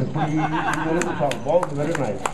ఇప్పుడు ఈ ఈ వెలుగు చాలు బాగుంది వెరీ నైస్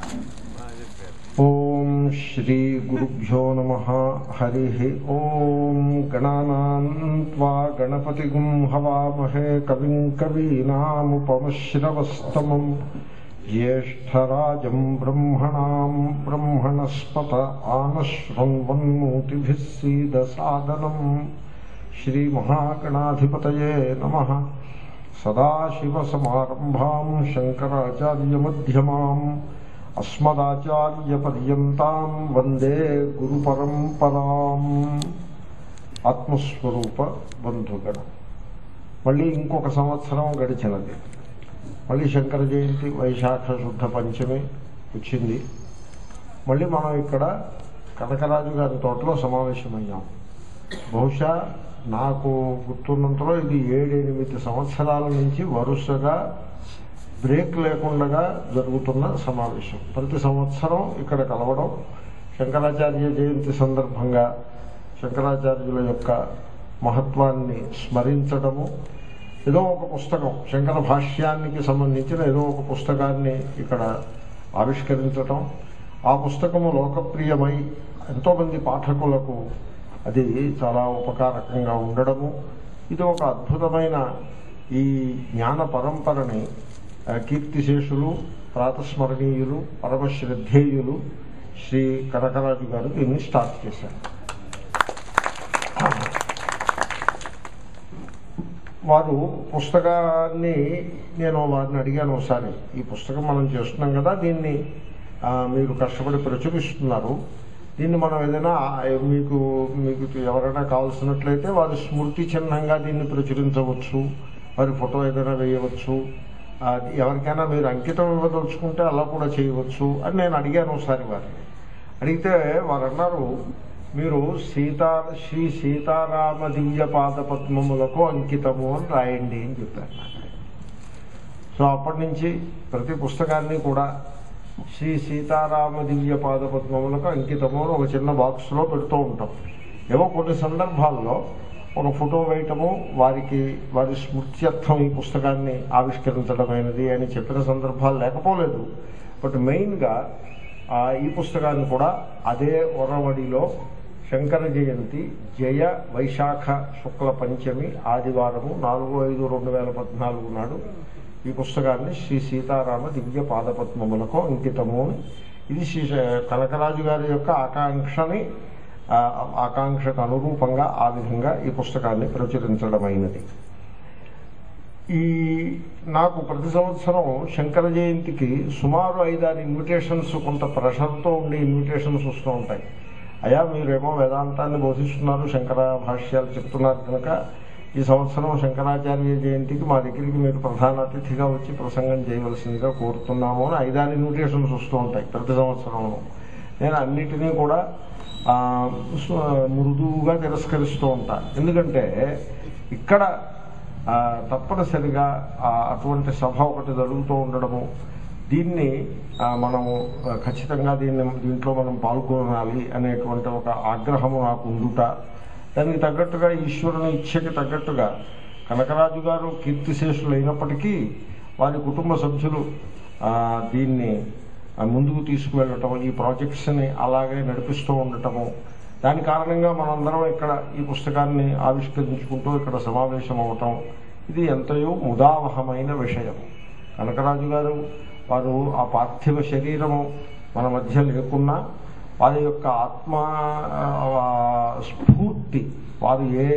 ఓం శ్రీ గురుభ్యో నమ హరి ఓం గణానాన్వా గణపతి హవామహే కవిం కవీనాముపమశ్రవస్తమం జ్యేష్టరాజం బ్రహ్మణాం బ్రహ్మణస్పత ఆనశృణ్వన్మూతిభిः సీదసాదనం శ్రీమహాగణాధిపతయే నమ సదాశివసమారంభాం శంకరాచార్యమధ్యమాం అస్మదాచార్యపర్యంతం వందే గురుపరంపరాం ఆత్మస్వరూప బంధుగణ మళ్ళీ ఇంకొక సంవత్సరం గడిచినది మళ్ళీ శంకర జయంతి వైశాఖ శుద్ధ పంచమి వచ్చింది మళ్ళీ మనం ఇక్కడ కనకరాజు గారి తోటలో సమావేశమయ్యాం బహుశా నాకు గుర్తున్నంతలో ఇది ఏడెనిమిది సంవత్సరాల నుంచి వరుసగా బ్రేక్ లేకుండా జరుగుతున్న సమావేశం ప్రతి సంవత్సరం ఇక్కడ కలవడం శంకరాచార్య జయంతి సందర్భంగా శంకరాచార్యుల యొక్క మహత్వాన్ని స్మరించడము ఏదో ఒక పుస్తకం శంకర భాష్యానికి సంబంధించిన ఏదో ఒక పుస్తకాన్ని ఇక్కడ ఆవిష్కరించటం ఆ పుస్తకము లోకప్రియమై ఎంతోమంది పాఠకులకు అది చాలా ఉపకారకంగా ఉండడము ఇది ఒక అద్భుతమైన ఈ జ్ఞాన పరంపరని ఆ, కీర్తిశేషులు ప్రాతస్మరణీయులు పరమశ్రద్ధేయులు శ్రీ కనకరాజు గారు దీన్ని స్టార్ట్ చేశారు వారు పుస్తకాన్ని నేను వారిని అడిగాను ఒకసారి ఈ పుస్తకం మనం చేస్తున్నాం కదా దీన్ని ఆ, మీరు కష్టపడి ప్రచురిస్తున్నారు దీన్ని మనం ఏదైనా ఆ, మీకు మీకు ఎవరైనా కావాల్సినట్లయితే వారి స్మృతి చిహ్నంగా దీన్ని ప్రచురించవచ్చు వారి ఫోటో ఏదైనా వేయవచ్చు ఆ, ఎవరికైనా మీరు అంకితం ఇవ్వదలుచుకుంటే అలా కూడా చేయవచ్చు అని నేను అడిగాను ఒకసారి వారిని అడిగితే వారు అన్నారు మీరు సీతా శ్రీ సీతారామ దివ్య పాద పద్మములకు అంకితము అని రాయండి అని చెప్పారు నాకు ఆయన. సో అప్పటి నుంచి ప్రతి పుస్తకాన్ని కూడా శ్రీ సీతారామ దివ్య పాద పద్మములకు అంకితము అని ఒక చిన్న బాక్స్లో పెడుతూ ఉంటాం ఏవో కొన్ని సందర్భాల్లో ఒక ఫోటో వేయటము వారికి వారి స్మృత్యర్థం ఈ పుస్తకాన్ని ఆవిష్కరించడమైనది అని చెప్పిన సందర్భాలు లేకపోలేదు బట్ మెయిన్గా ఆ, ఈ పుస్తకాన్ని కూడా అదే ఒరవడిలో శంకర జయంతి జయ వైశాఖ శుక్ల పంచమి ఆదివారము నాలుగు ఐదు రెండు వేల పద్నాలుగు నాడు ఈ పుస్తకాన్ని శ్రీ సీతారామ దివ్య పాదపద్మములకు అంకితము అని ఇది శ్రీ కనకరాజు గారి యొక్క ఆకాంక్షని ఆ, ఆకాంక్షకు అనురూపంగా ఆ విధంగా ఈ పుస్తకాన్ని ప్రచురించడమైనది ఈ నాకు ప్రతి సంవత్సరం శంకర జయంతికి సుమారు ఐదారు ఇన్విటేషన్స్ కొంత ప్రెషర్తో ఉండే ఇన్విటేషన్స్ వస్తూ ఉంటాయి అయా మీరేమో వేదాంతాన్ని బోధిస్తున్నారు శంకర భాష్యాలు చెప్తున్నారు కనుక ఈ సంవత్సరం శంకరాచార్య జయంతికి మా దగ్గరికి మీరు ప్రధాన అతిథిగా వచ్చి ప్రసంగం చేయవలసిందిగా కోరుతున్నాము అని ఐదారు ఇన్విటేషన్స్ వస్తూ ఉంటాయి ప్రతి సంవత్సరంలో నేను అన్నిటినీ కూడా ఆ, సు- మృదువుగా తిరస్కరిస్తూ ఉంటాను ఎందుకంటే ఇక్కడ ఆ, తప్పనిసరిగా ఆ, అటువంటి సభ ఒకటి జరుగుతూ ఉండడము దీన్ని ఆ, మనము ఆ, ఖచ్చితంగా దీన్ని దీంట్లో మనం పాల్గొనాలి అనేటువంటి ఒక ఆగ్రహము నాకు ఉండుట దానికి తగ్గట్టుగా ఈశ్వరుని ఇచ్ఛకి తగ్గట్టుగా కనకరాజు గారు కీర్తిశేషులు అయినప్పటికీ వారి కుటుంబ సభ్యులు ఆ, దీన్ని ఆ, ముందుకు తీసుకువెళ్ళటం ఈ ప్రాజెక్ట్స్ని అలాగే నడిపిస్తూ ఉండటము దాని కారణంగా మనందరం ఇక్కడ ఈ పుస్తకాన్ని ఆవిష్కరించుకుంటూ ఇక్కడ సమావేశం అవటం ఇది ఎంతయో ముదావహమైన విషయం కనకరాజు గారు వారు ఆ పార్థివ శరీరము మన మధ్య లేకున్నా వారి యొక్క ఆత్మ ఆ, స్ఫూర్తి వారు ఏ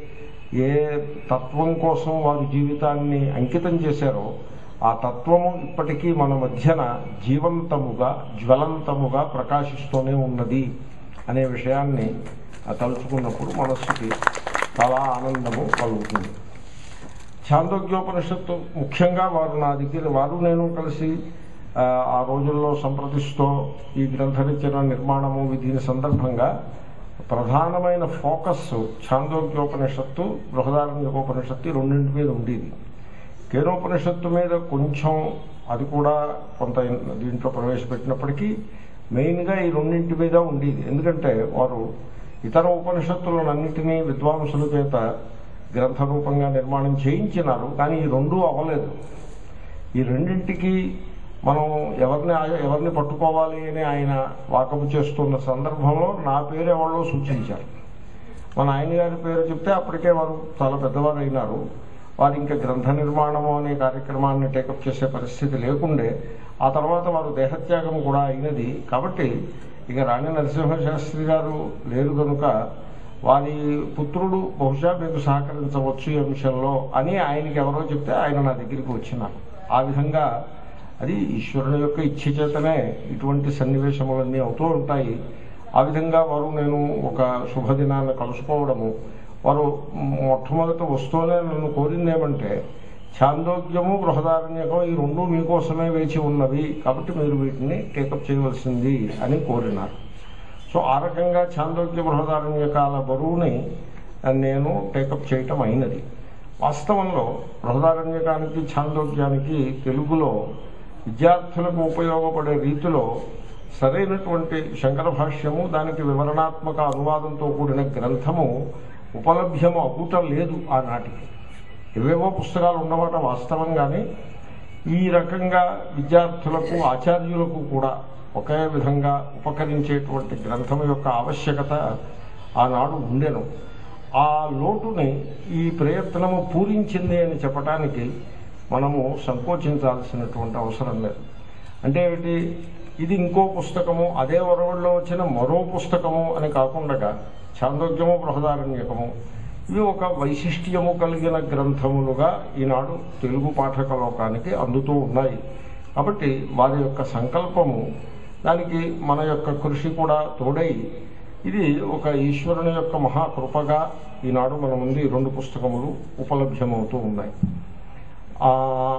ఏ తత్వం కోసం వారి జీవితాన్ని అంకితం చేశారో ఆ తత్వము ఇప్పటికీ మన మధ్యన జీవంతముగా జ్వలంతముగా ప్రకాశిస్తూనే ఉన్నది అనే విషయాన్ని ఆ తలుచుకున్నప్పుడు మనస్సుకి చాలా ఆనందము కలుగుతుంది ఛాందోగ్యోపనిషత్తు ముఖ్యంగా వారు నా దగ్గర వారు నేను కలిసి ఆ, ఆ రోజుల్లో సంప్రదిస్తూ ఈ గ్రంథరచన నిర్మాణము దీని సందర్భంగా ప్రధానమైన ఫోకస్ ఛాందోగ్యోపనిషత్తు బృహదారణ్యోపనిషత్తు ఈ రెండింటి మీద ఉండేది కేనోపనిషత్తు మీద కొంచెం అది కూడా కొంత దీంట్లో ప్రవేశపెట్టినప్పటికీ మెయిన్గా ఈ రెండింటి మీద ఉండేది ఎందుకంటే వారు ఇతర ఉపనిషత్తులన్నింటినీ విద్వాంసుల చేత గ్రంథ రూపంగా నిర్మాణం చేయించినారు కానీ ఈ రెండూ అవ్వలేదు ఈ రెండింటికి మనం ఎవరిని ఆయ- ఎవరిని పట్టుకోవాలి అని ఆయన వాకపు చేస్తున్న సందర్భంలో నా పేరు ఎవరో సూచించారు మన ఆయన గారి పేరు చెప్తే అప్పటికే వారు చాలా పెద్దవారు అయినారు వారు ఇంకా గ్రంథ నిర్మాణము అనే కార్యక్రమాన్ని టేకప్ చేసే పరిస్థితి లేకుండే ఆ తర్వాత వారు దేహత్యాగం కూడా అయినది కాబట్టి ఇక రాణి నరసింహ శాస్త్రి గారు లేరు కనుక వారి పుత్రుడు బహుశా మీకు సహకరించవచ్చు ఈ అంశంలో అని ఆయనకి ఎవరో చెప్తే ఆయన నా దగ్గరికి వచ్చినారు ఆ విధంగా అది ఈశ్వరుని యొక్క ఇచ్చ చేతనే ఇటువంటి సన్నివేశములన్నీ అవుతూ ఉంటాయి ఆ విధంగా వారు నేను ఒక శుభదినాన్ని కలుసుకోవడము వారు మొట్టమొదట వస్తూనే నన్ను కోరింది ఏమంటే ఛాందోగ్యము బృహదారణ్యకం ఈ రెండు మీకోసమే వేచి ఉన్నవి కాబట్టి మీరు వీటిని టేకప్ చేయవలసింది అని కోరినారు సో ఆ రకంగా ఛాందోగ్య బృహదారణ్యకాల బరువుని నేను టేకప్ చేయటం అయినది వాస్తవంలో బృహదారణ్యకానికి ఛాందోగ్యానికి తెలుగులో విద్యార్థులకు ఉపయోగపడే రీతిలో సరైనటువంటి శంకర భాష్యము దానికి వివరణాత్మక అనువాదంతో కూడిన గ్రంథము ఉపలభ్యము అగుట లేదు ఆనాటికి ఏవేవో పుస్తకాలు ఉన్నమాట వాస్తవం కానీ ఈ రకంగా విద్యార్థులకు ఆచార్యులకు కూడా ఒకే విధంగా ఉపకరించేటువంటి గ్రంథం యొక్క ఆవశ్యకత ఆనాడు ఉండెను ఆ లోటుని ఈ ప్రయత్నము పూరించింది అని చెప్పడానికి మనము సంకోచించాల్సినటువంటి అవసరం లేదు అంటే ఏమిటి ఇది ఇంకో పుస్తకము అదే వరవడిలో వచ్చిన మరో పుస్తకము అని కాకుండా చాందోగ్యము బృహదారణ్యకము ఇవి ఒక వైశిష్ట్యము కలిగిన గ్రంథములుగా ఈనాడు తెలుగు పాఠక లోకానికి అందుతూ ఉన్నాయి కాబట్టి వారి యొక్క సంకల్పము దానికి మన యొక్క కృషి కూడా తోడై ఇది ఒక ఈశ్వరుని యొక్క మహాకృపగా ఈనాడు మన ముందు ఈ రెండు పుస్తకములు ఉపలభ్యమవుతూ ఉన్నాయి ఆ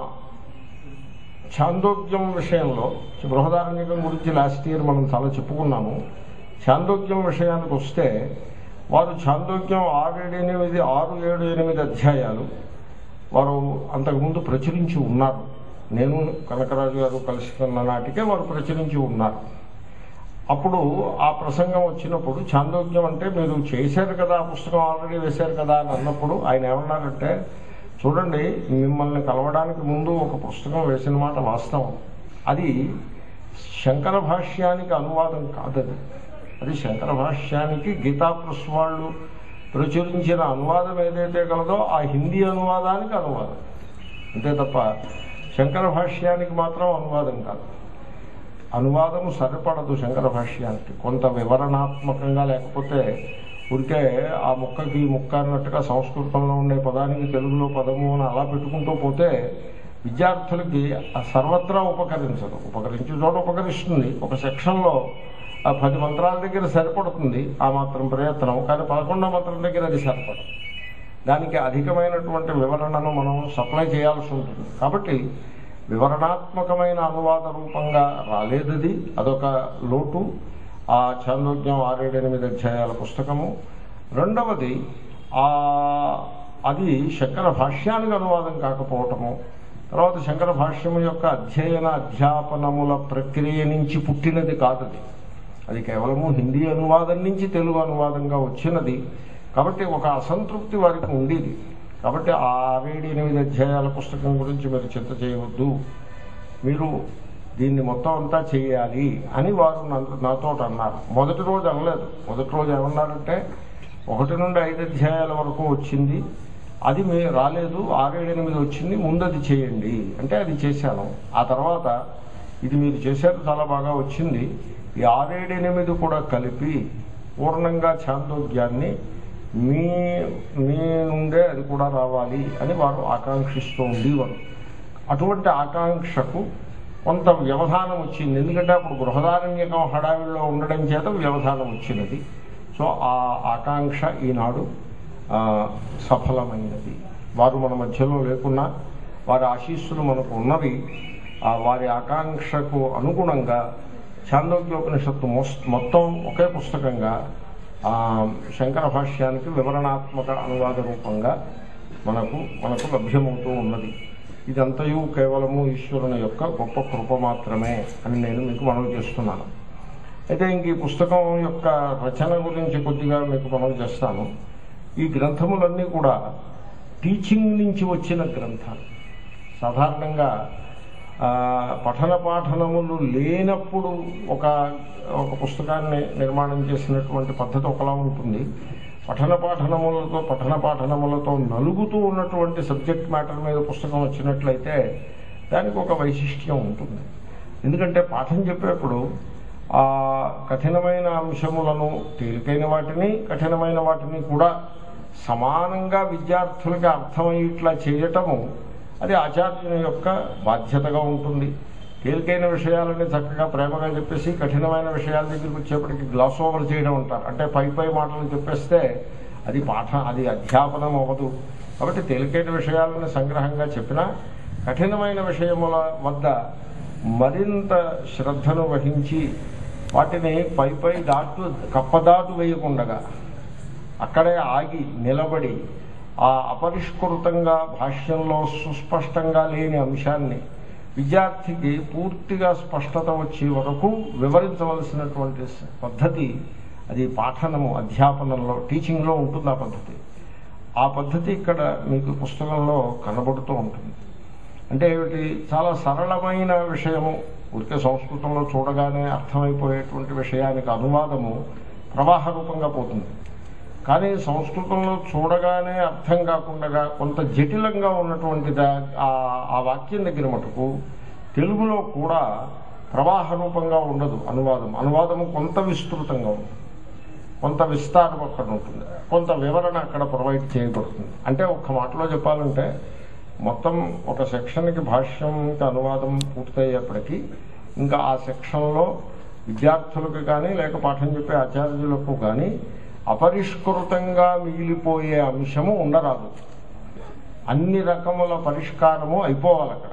ఛాందోగ్యం విషయంలో బృహదారణ్యకం గురించి లాస్ట్ ఇయర్ మనం చాలా చెప్పుకున్నాము ఛాందోగ్యం విషయానికి వస్తే వారు ఛాందోగ్యం ఆరు ఏడు ఎనిమిది ఆరు ఏడు ఎనిమిది అధ్యాయాలు వారు అంతకుముందు ప్రచురించి ఉన్నారు నేను కనకరాజు గారు కలుసుకున్న నాటికే వారు ప్రచురించి ఉన్నారు అప్పుడు ఆ ప్రసంగం వచ్చినప్పుడు ఛాందోగ్యం అంటే మీరు చేశారు కదా ఆ పుస్తకం ఆల్రెడీ వేశారు కదా అని అన్నప్పుడు ఆయన ఏమన్నారంటే చూడండి మిమ్మల్ని కలవడానికి ముందు ఒక పుస్తకం వేసిన మాట వాస్తవం అది శంకర భాష్యానికి అనువాదం కాదది అది శంకర భాష్యానికి గీతా ప్రెస్ వాళ్ళు ప్రచురించిన అనువాదం ఏదైతే కలదో ఆ హిందీ అనువాదానికి అనువాదం అంతే తప్ప శంకర భాష్యానికి మాత్రం అనువాదం కాదు అనువాదము సరిపడదు శంకర భాష్యానికి కొంత వివరణాత్మకంగా లేకపోతే ఉంటే ఆ ముక్కకి ఈ ముక్క అన్నట్టుగా సంస్కృతంలో ఉండే పదానికి తెలుగులో పదము అని అలా పెట్టుకుంటూ పోతే విద్యార్థులకి ఆ సర్వత్రా ఉపకరించదు ఉపకరించే చోట ఉపకరిస్తుంది ఒక సెక్షన్లో ఆ పది మంత్రాల దగ్గర సరిపడుతుంది ఆ మాత్రం ప్రయత్నం కానీ పదకొండో మంత్రం దగ్గర అది సరిపడదు దానికి అధికమైనటువంటి వివరణను మనం సప్లై చేయాల్సి ఉంటుంది కాబట్టి వివరణాత్మకమైన అనువాద రూపంగా రాలేదది అదొక లోటు ఆ చాందోగ్యం ఆరేడు ఎనిమిది అధ్యాయాల పుస్తకము రెండవది ఆ అది శంకర భాష్యానికి అనువాదం కాకపోవటము తర్వాత శంకర భాష్యము యొక్క అధ్యయన అధ్యాపనముల ప్రక్రియ నుంచి పుట్టినది కాదది అది కేవలము హిందీ అనువాదం నుంచి తెలుగు అనువాదంగా వచ్చినది కాబట్టి ఒక అసంతృప్తి వారికి ఉండేది కాబట్టి ఆ ఆరేడు ఎనిమిది అధ్యాయాల పుస్తకం గురించి మీరు చింత చేయవద్దు మీరు దీన్ని మొత్తం అంతా చేయాలి అని వారు నన్ను- నాతో అన్నారు మొదటి రోజు అనలేదు మొదటి రోజు ఏమన్నారంటే ఒకటి నుండి ఐదు అధ్యాయాల వరకు వచ్చింది అది మీ రాలేదు ఆరేడు ఎనిమిది వచ్చింది ముందు అది చేయండి అంటే అది చేశాను ఆ తర్వాత ఇది మీరు చేశారు చాలా బాగా వచ్చింది ఈ ఆరేడు ఎనిమిది కూడా కలిపి పూర్ణంగా ఛాందోగ్యాన్ని మీ మీ నుండే అది కూడా రావాలి అని వారు ఆకాంక్షిస్తూ ఉండేవారు అటువంటి ఆకాంక్షకు కొంత వ్యవధానం వచ్చింది ఎందుకంటే అప్పుడు గృహదారణ్యకం హడావిడిలో ఉండడం చేత వ్యవధానం వచ్చినది సో ఆ ఆకాంక్ష ఈనాడు ఆ, సఫలమైనది వారు మన మధ్యలో లేకున్నా వారి ఆశీస్సులు మనకు ఉన్నవి ఆ వారి ఆకాంక్షకు అనుగుణంగా ఛాందోగ్యోపనిషత్తు మొస్- మొత్తం ఒకే పుస్తకంగా ఆ, శంకర భాష్యానికి వివరణాత్మక అనువాద రూపంగా మనకు మనకు లభ్యమవుతూ ఉన్నది ఇదంతయు కేవలము ఈశ్వరుని యొక్క గొప్ప కృప మాత్రమే అని నేను మీకు మనవి చేస్తున్నాను అయితే ఇంక ఈ పుస్తకం యొక్క రచన గురించి కొద్దిగా మీకు మనవి చేస్తాను ఈ గ్రంథములన్నీ కూడా టీచింగ్ నుంచి వచ్చిన గ్రంథాలు సాధారణంగా ఆ, పఠన పాఠనములు లేనప్పుడు ఒక ఒక పుస్తకాన్ని నిర్మాణం చేసినటువంటి పద్ధతి ఒకలా ఉంటుంది పఠన పాఠనములతో పఠన పాఠనములతో నలుగుతూ ఉన్నటువంటి సబ్జెక్ట్ మ్యాటర్ మీద పుస్తకం వచ్చినట్లయితే దానికి ఒక వైశిష్ట్యం ఉంటుంది ఎందుకంటే పాఠం చెప్పేప్పుడు ఆ కఠినమైన అంశములను తేలికైన వాటిని కఠినమైన వాటిని కూడా సమానంగా విద్యార్థులకి అర్థమయ్యేట్లా చేయటము అది ఆచార్యుని యొక్క బాధ్యతగా ఉంటుంది తేలికైన విషయాలని చక్కగా ప్రేమగా చెప్పేసి కఠినమైన విషయాల దగ్గరికి వచ్చేప్పటికి గ్లాస్ ఓవర్ చేయడం అంటారు అంటే పై పై మాటలు చెప్పేస్తే అది పాఠ అది అధ్యాపనం అవ్వదు కాబట్టి తేలికైన విషయాలను సంగ్రహంగా చెప్పినా కఠినమైన విషయముల వద్ద మరింత శ్రద్ధను వహించి వాటిని పై పై దాటు కప్పదాటు వేయకుండగా అక్కడే ఆగి నిలబడి ఆ అపరిష్కృతంగా భాష్యంలో సుస్పష్టంగా లేని అంశాన్ని విద్యార్థికి పూర్తిగా స్పష్టత వచ్చే వరకు వివరించవలసినటువంటి పద్ధతి అది పాఠనము అధ్యాపనంలో టీచింగ్లో ఉంటుంది ఆ పద్ధతి ఆ పద్ధతి ఇక్కడ మీకు పుస్తకంలో కనబడుతూ ఉంటుంది అంటే ఏమిటి చాలా సరళమైన విషయము ఊరికే సంస్కృతంలో చూడగానే అర్థమైపోయేటువంటి విషయానికి అనువాదము ప్రవాహ రూపంగా పోతుంది కానీ సంస్కృతంలో చూడగానే అర్థం కాకుండా కొంత జటిలంగా ఉన్నటువంటి దా- ఆ- ఆ వాక్యం దగ్గర మటుకు తెలుగులో కూడా ప్రవాహ రూపంగా ఉండదు అనువాదం అనువాదము కొంత విస్తృతంగా ఉంటుంది కొంత విస్తారం అక్కడ ఉంటుంది కొంత వివరణ అక్కడ ప్రొవైడ్ చేయబడుతుంది అంటే ఒక్క మాటలో చెప్పాలంటే మొత్తం ఒక సెక్షన్కి భాష్యంకి అనువాదం పూర్తయ్యేప్పటికీ ఇంకా ఆ సెక్షన్లో విద్యార్థులకు కానీ లేక పాఠం చెప్పే ఆచార్యులకు కానీ అపరిష్కృతంగా మిగిలిపోయే అంశము ఉండరాదు అన్ని రకముల పరిష్కారము అయిపోవాలి అక్కడ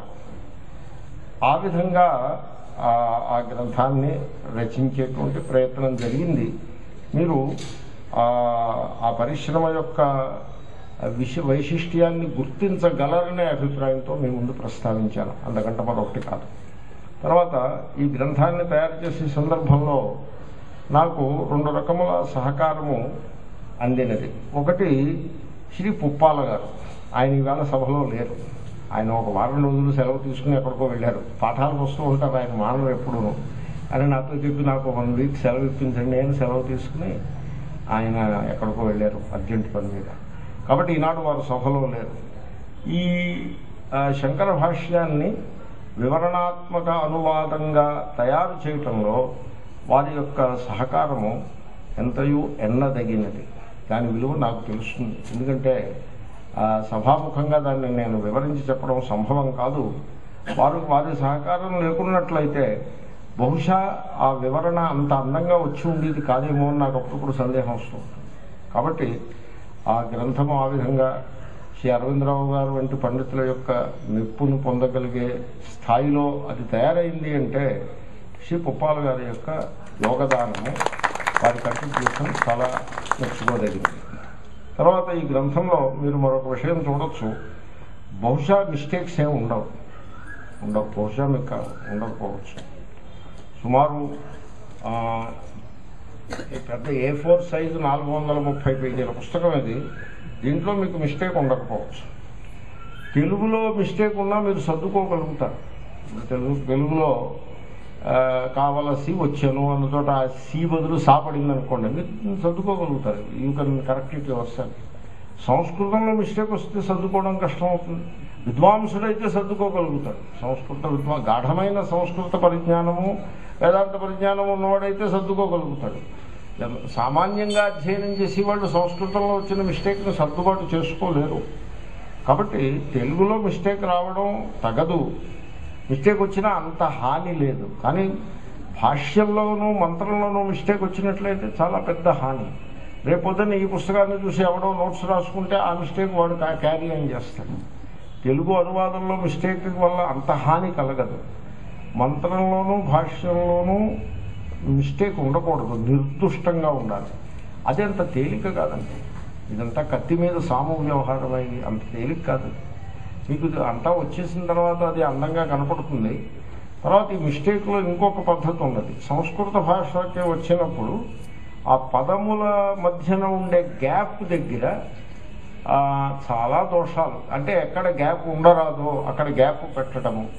ఆ విధంగా ఆ- ఆ గ్రంథాన్ని రచించేటువంటి ప్రయత్నం జరిగింది మీరు ఆ ఆ పరిశ్రమ యొక్క విష వైశిష్ట్యాన్ని గుర్తించగలరనే అభిప్రాయంతో మీ ముందు ప్రస్తావించాను అంతకంటే మరొకటి కాదు తర్వాత ఈ గ్రంథాన్ని తయారు చేసే సందర్భంలో నాకు రెండు రకముల సహకారము అందినది ఒకటి శ్రీ పుప్పాల గారు ఆయన ఈవేళ సభలో లేరు ఆయన ఒక వారం రోజులు సెలవు తీసుకుని ఎక్కడికో వెళ్ళారు పాఠాలకు వస్తూ ఉంటారు ఆయన మానవుడు ఎప్పుడూ అని నాతో చెప్పి నాకు వన్ వీక్ సెలవు ఇప్పించండి అని సెలవు తీసుకుని ఆయన ఎక్కడికో వెళ్ళారు అర్జెంట్ పని మీద కాబట్టి ఈనాడు వారు సభలో లేరు ఈ ఆ, శంకర భాష్యాన్ని వివరణాత్మక అనువాదంగా తయారు చేయటంలో వారి యొక్క సహకారము ఎంతయు ఎన్నదగినది దాని విలువ నాకు తెలుస్తుంది ఎందుకంటే ఆ, సభాముఖంగా దాన్ని నేను వివరించి చెప్పడం సంభవం కాదు వారు వారి సహకారం లేకున్నట్లయితే బహుశా ఆ వివరణ అంత అందంగా వచ్చి ఉండేది కాదేమో అని నాకు అప్పుడప్పుడు సందేహం వస్తుంది కాబట్టి ఆ గ్రంథము ఆ విధంగా శ్రీ అరవిందరావు గారు వంటి పండితుల యొక్క మెప్పును పొందగలిగే స్థాయిలో అది తయారైంది అంటే శ్రీ పుప్పాల గారి యొక్క యోగదానము వారి కంట్రిబ్యూషన్ చాలా మెచ్చుకోదగింది తర్వాత ఈ గ్రంథంలో మీరు మరొక విషయం చూడొచ్చు బహుశా మిస్టేక్స్ ఏమి ఉండవు ఉండవు బహుశా మీకు కాదు, ఉండకపోవచ్చు సుమారు ఆ, ఈ పెద్ద ఏ ఫోర్ సైజు నాలుగు వందల ముప్పై పేజీల పుస్తకం ఇది దీంట్లో మీకు మిస్టేక్ ఉండకపోవచ్చు తెలుగులో మిస్టేక్ ఉన్నా మీరు సర్దుకోగలుగుతారు ఇప్పుడు తెలుగు తెలుగులో ఆ, కావలసి వచ్చాను అన్న చోట ఆ సి బదులు సా పడింది అనుకోండి మీరు సర్దుకోగలుగుతారు you can correct it yourself సంస్కృతంలో మిస్టేక్ వస్తే సర్దుకోవడం కష్టం అవుతుంది విద్వాంసుడైతే సర్దుకోగలుగుతాడు సంస్కృత విద్వా గాఢమైన సంస్కృత పరిజ్ఞానము వేదాంత పరిజ్ఞానం ఉన్నవాడైతే సర్దుకోగలుగుతాడు సామాన్యంగా అధ్యయనం చేసి వాళ్ళు సంస్కృతంలో వచ్చిన మిస్టేక్ని సర్దుబాటు చేసుకోలేరు కాబట్టి తెలుగులో మిస్టేక్ రావడం తగదు మిస్టేక్ వచ్చినా అంత హాని లేదు కానీ భాష్యంలోనూ మంత్రంలోనూ మిస్టేక్ వచ్చినట్లయితే చాలా పెద్ద హాని రేపొద్దున ఈ పుస్తకాన్ని చూసి ఎవడో నోట్స్ రాసుకుంటే ఆ మిస్టేక్ వాడు కా- క్యారీ ఆన్ చేస్తాడు తెలుగు అనువాదంలో మిస్టేక్ వల్ల అంత హాని కలగదు మంత్రంలోనూ భాష్యంలోనూ మిస్టేక్ ఉండకూడదు నిర్దుష్టంగా ఉండాలి అది అంత తేలిక కాదండి ఇదంతా కత్తి మీద సాము వ్యవహారం అయింది అంత తేలిక కాదు మీకు ఇది అంతా వచ్చేసిన తర్వాత అది అందంగా కనపడుతుంది తర్వాత ఈ మిస్టేక్లో ఇంకొక పద్ధతి ఉన్నది సంస్కృత భాషకి వచ్చినప్పుడు ఆ పదముల మధ్యన ఉండే గ్యాప్ దగ్గర ఆ, చాలా దోషాలు అంటే ఎక్కడ గ్యాప్ ఉండరాదో అక్కడ గ్యాప్ పెట్టడము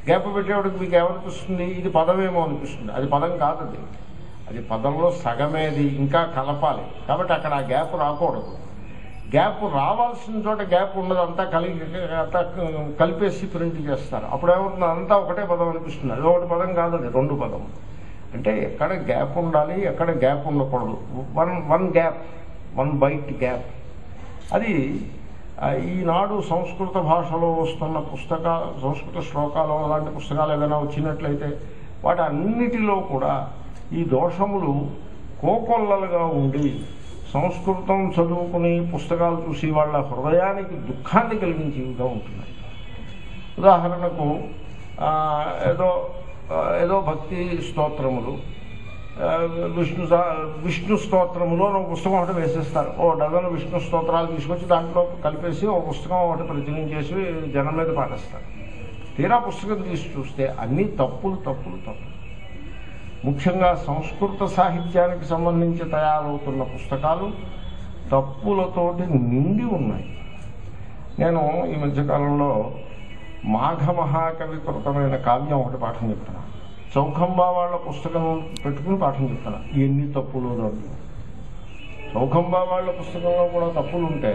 గ్యాప్ పెట్టేవాడికి మీకు ఏమనిపిస్తుంది ఇది పదమేమో అనిపిస్తుంది అది పదం కాదు అది అది పదంలో సగమేది ఇంకా కలపాలి కాబట్టి అక్కడ ఆ గ్యాప్ రాకూడదు గ్యాప్ రావాల్సిన చోట గ్యాప్ ఉండదు అంతా కలిగి అంతా కలిపేసి ప్రింట్ చేస్తారు అప్పుడు ఏమవుతుంది అంతా ఒకటే పదం అనిపిస్తుంది అది ఒకటి పదం కాదు అది రెండు పదం అంటే ఎక్కడ గ్యాప్ ఉండాలి ఎక్కడ గ్యాప్ ఉండకూడదు one one gap one byte gap అది ఆ, ఈనాడు సంస్కృత భాషలో వస్తున్న పుస్తక సంస్కృత శ్లోకాలు అలాంటి పుస్తకాలు ఏదైనా వచ్చినట్లయితే వాటి అన్నిటిలో కూడా ఈ దోషములు కోకొల్లలుగా ఉండి సంస్కృతం చదువుకుని పుస్తకాలు చూసి వాళ్ళ హృదయానికి దుఃఖాన్ని కలిగించేవిగా ఉంటున్నాయి ఉదాహరణకు ఆ, ఏదో ఆ, ఏదో భక్తి స్తోత్రములు ఆ, విష్ణు సా- విష్ణు స్తోత్రములు అని ఒక పుస్తకం ఒకటి వేసేస్తారు ఓ డజన్ విష్ణు స్తోత్రాలు తీసుకొచ్చి దాంట్లో కలిపేసి ఒక పుస్తకం ఒకటి ప్రచురించేసి జనం మీద పాటిస్తారు తీరా పుస్తకం తీసి చూస్తే అన్నీ తప్పులు తప్పులు తప్పులు ముఖ్యంగా సంస్కృత సాహిత్యానికి సంబంధించి తయారవుతున్న పుస్తకాలు తప్పులతోటి నిండి ఉన్నాయి నేను ఈ మధ్యకాలంలో మాఘ మహాకవి కృతమైన కావ్యం ఒకటి పాఠం చెప్తున్నా చౌఖంబా వాళ్ళ పుస్తకం పెట్టుకుని పాఠం చెప్తున్నా ఎన్ని తప్పులు దాంట్లో చౌఖంబా వాళ్ళ పుస్తకంలో కూడా తప్పులు ఉంటే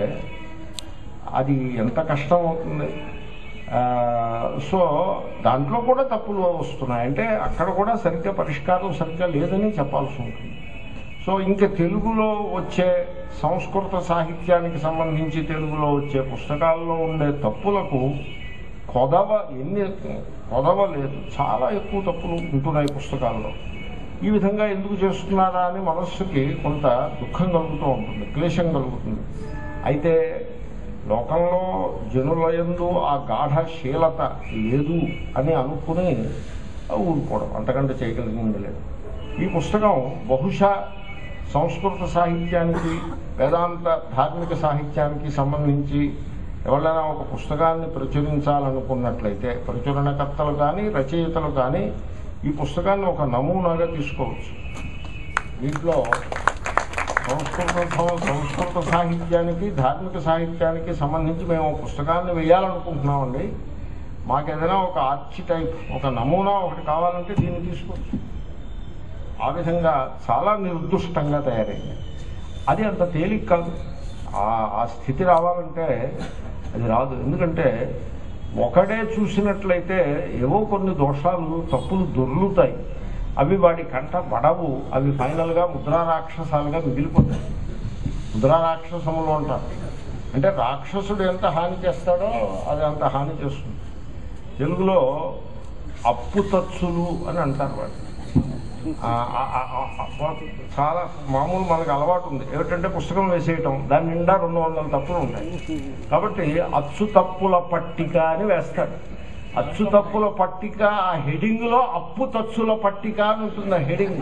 అది ఎంత కష్టం అవుతుంది ఆ, సో దాంట్లో కూడా తప్పులు వస్తున్నాయి అంటే అక్కడ కూడా సరిగ్గా పరిష్కారం సరిగ్గా లేదని చెప్పాల్సి ఉంటుంది సో ఇంకా తెలుగులో వచ్చే సంస్కృత సాహిత్యానికి సంబంధించి తెలుగులో వచ్చే పుస్తకాల్లో ఉండే తప్పులకు కొదవ ఎన్ని కొదవ లేదు చాలా ఎక్కువ తప్పులు ఉంటున్నాయి పుస్తకాల్లో ఈ విధంగా ఎందుకు చేస్తున్నారా అని మనస్సుకి కొంత దుఃఖం కలుగుతూ ఉంటుంది క్లేశం కలుగుతుంది అయితే లోకంలో జనుల యందు ఆ గాఢశీలత లేదు అని అనుకుని ఊరుకోవడం అంతకంటే చేయగలిగింది లేదు ఈ పుస్తకం బహుశా సంస్కృత సాహిత్యానికి వేదాంత ధార్మిక సాహిత్యానికి సంబంధించి ఎవరైనా ఒక పుస్తకాన్ని ప్రచురించాలనుకున్నట్లయితే ప్రచురణకర్తలు కానీ రచయితలు కానీ ఈ పుస్తకాన్ని ఒక నమూనాగా తీసుకోవచ్చు దీంట్లో సంస్కృత సంస్కృత సాహిత్యానికి ధార్మిక సాహిత్యానికి సంబంధించి మేము ఒక పుస్తకాన్ని వేయాలనుకుంటున్నామండి మాకు ఏదైనా ఒక ఆర్చి టైప్ ఒక నమూనా ఒకటి కావాలంటే దీన్ని తీసుకోవచ్చు ఆ విధంగా చాలా నిర్దుష్టంగా తయారైంది అది అంత తేలిక కాదు ఆ ఆ స్థితి రావాలంటే అది రాదు ఎందుకంటే ఒకడే చూసినట్లయితే ఏవో కొన్ని దోషాలు తప్పులు దొర్లుతాయి అవి వాడి కంట పడవు అవి ఫైనల్గా ముద్రా రాక్షసాలుగా మిగిలిపోతాయి ముద్రా రాక్షసములు అంటారు అంటే రాక్షసుడు ఎంత హాని చేస్తాడో అది అంత హాని చేస్తుంది తెలుగులో అప్పుతచ్చులు అని అంటారు వాడు ఆ, ఆ, ఆ, ఆ, ఆ, చాలా మామూలు మనకు అలవాటు ఉంది ఏమిటంటే పుస్తకం వేసేయటం దాని నిండా రెండు వందల తప్పులు ఉంటాయి కాబట్టి అచ్చు తప్పుల పట్టిక అని వేస్తాడు అచ్చు తప్పుల పట్టిక ఆ హెడింగ్ లో అప్పు తచ్చుల పట్టిక అని ఉంటుంది ఆ heading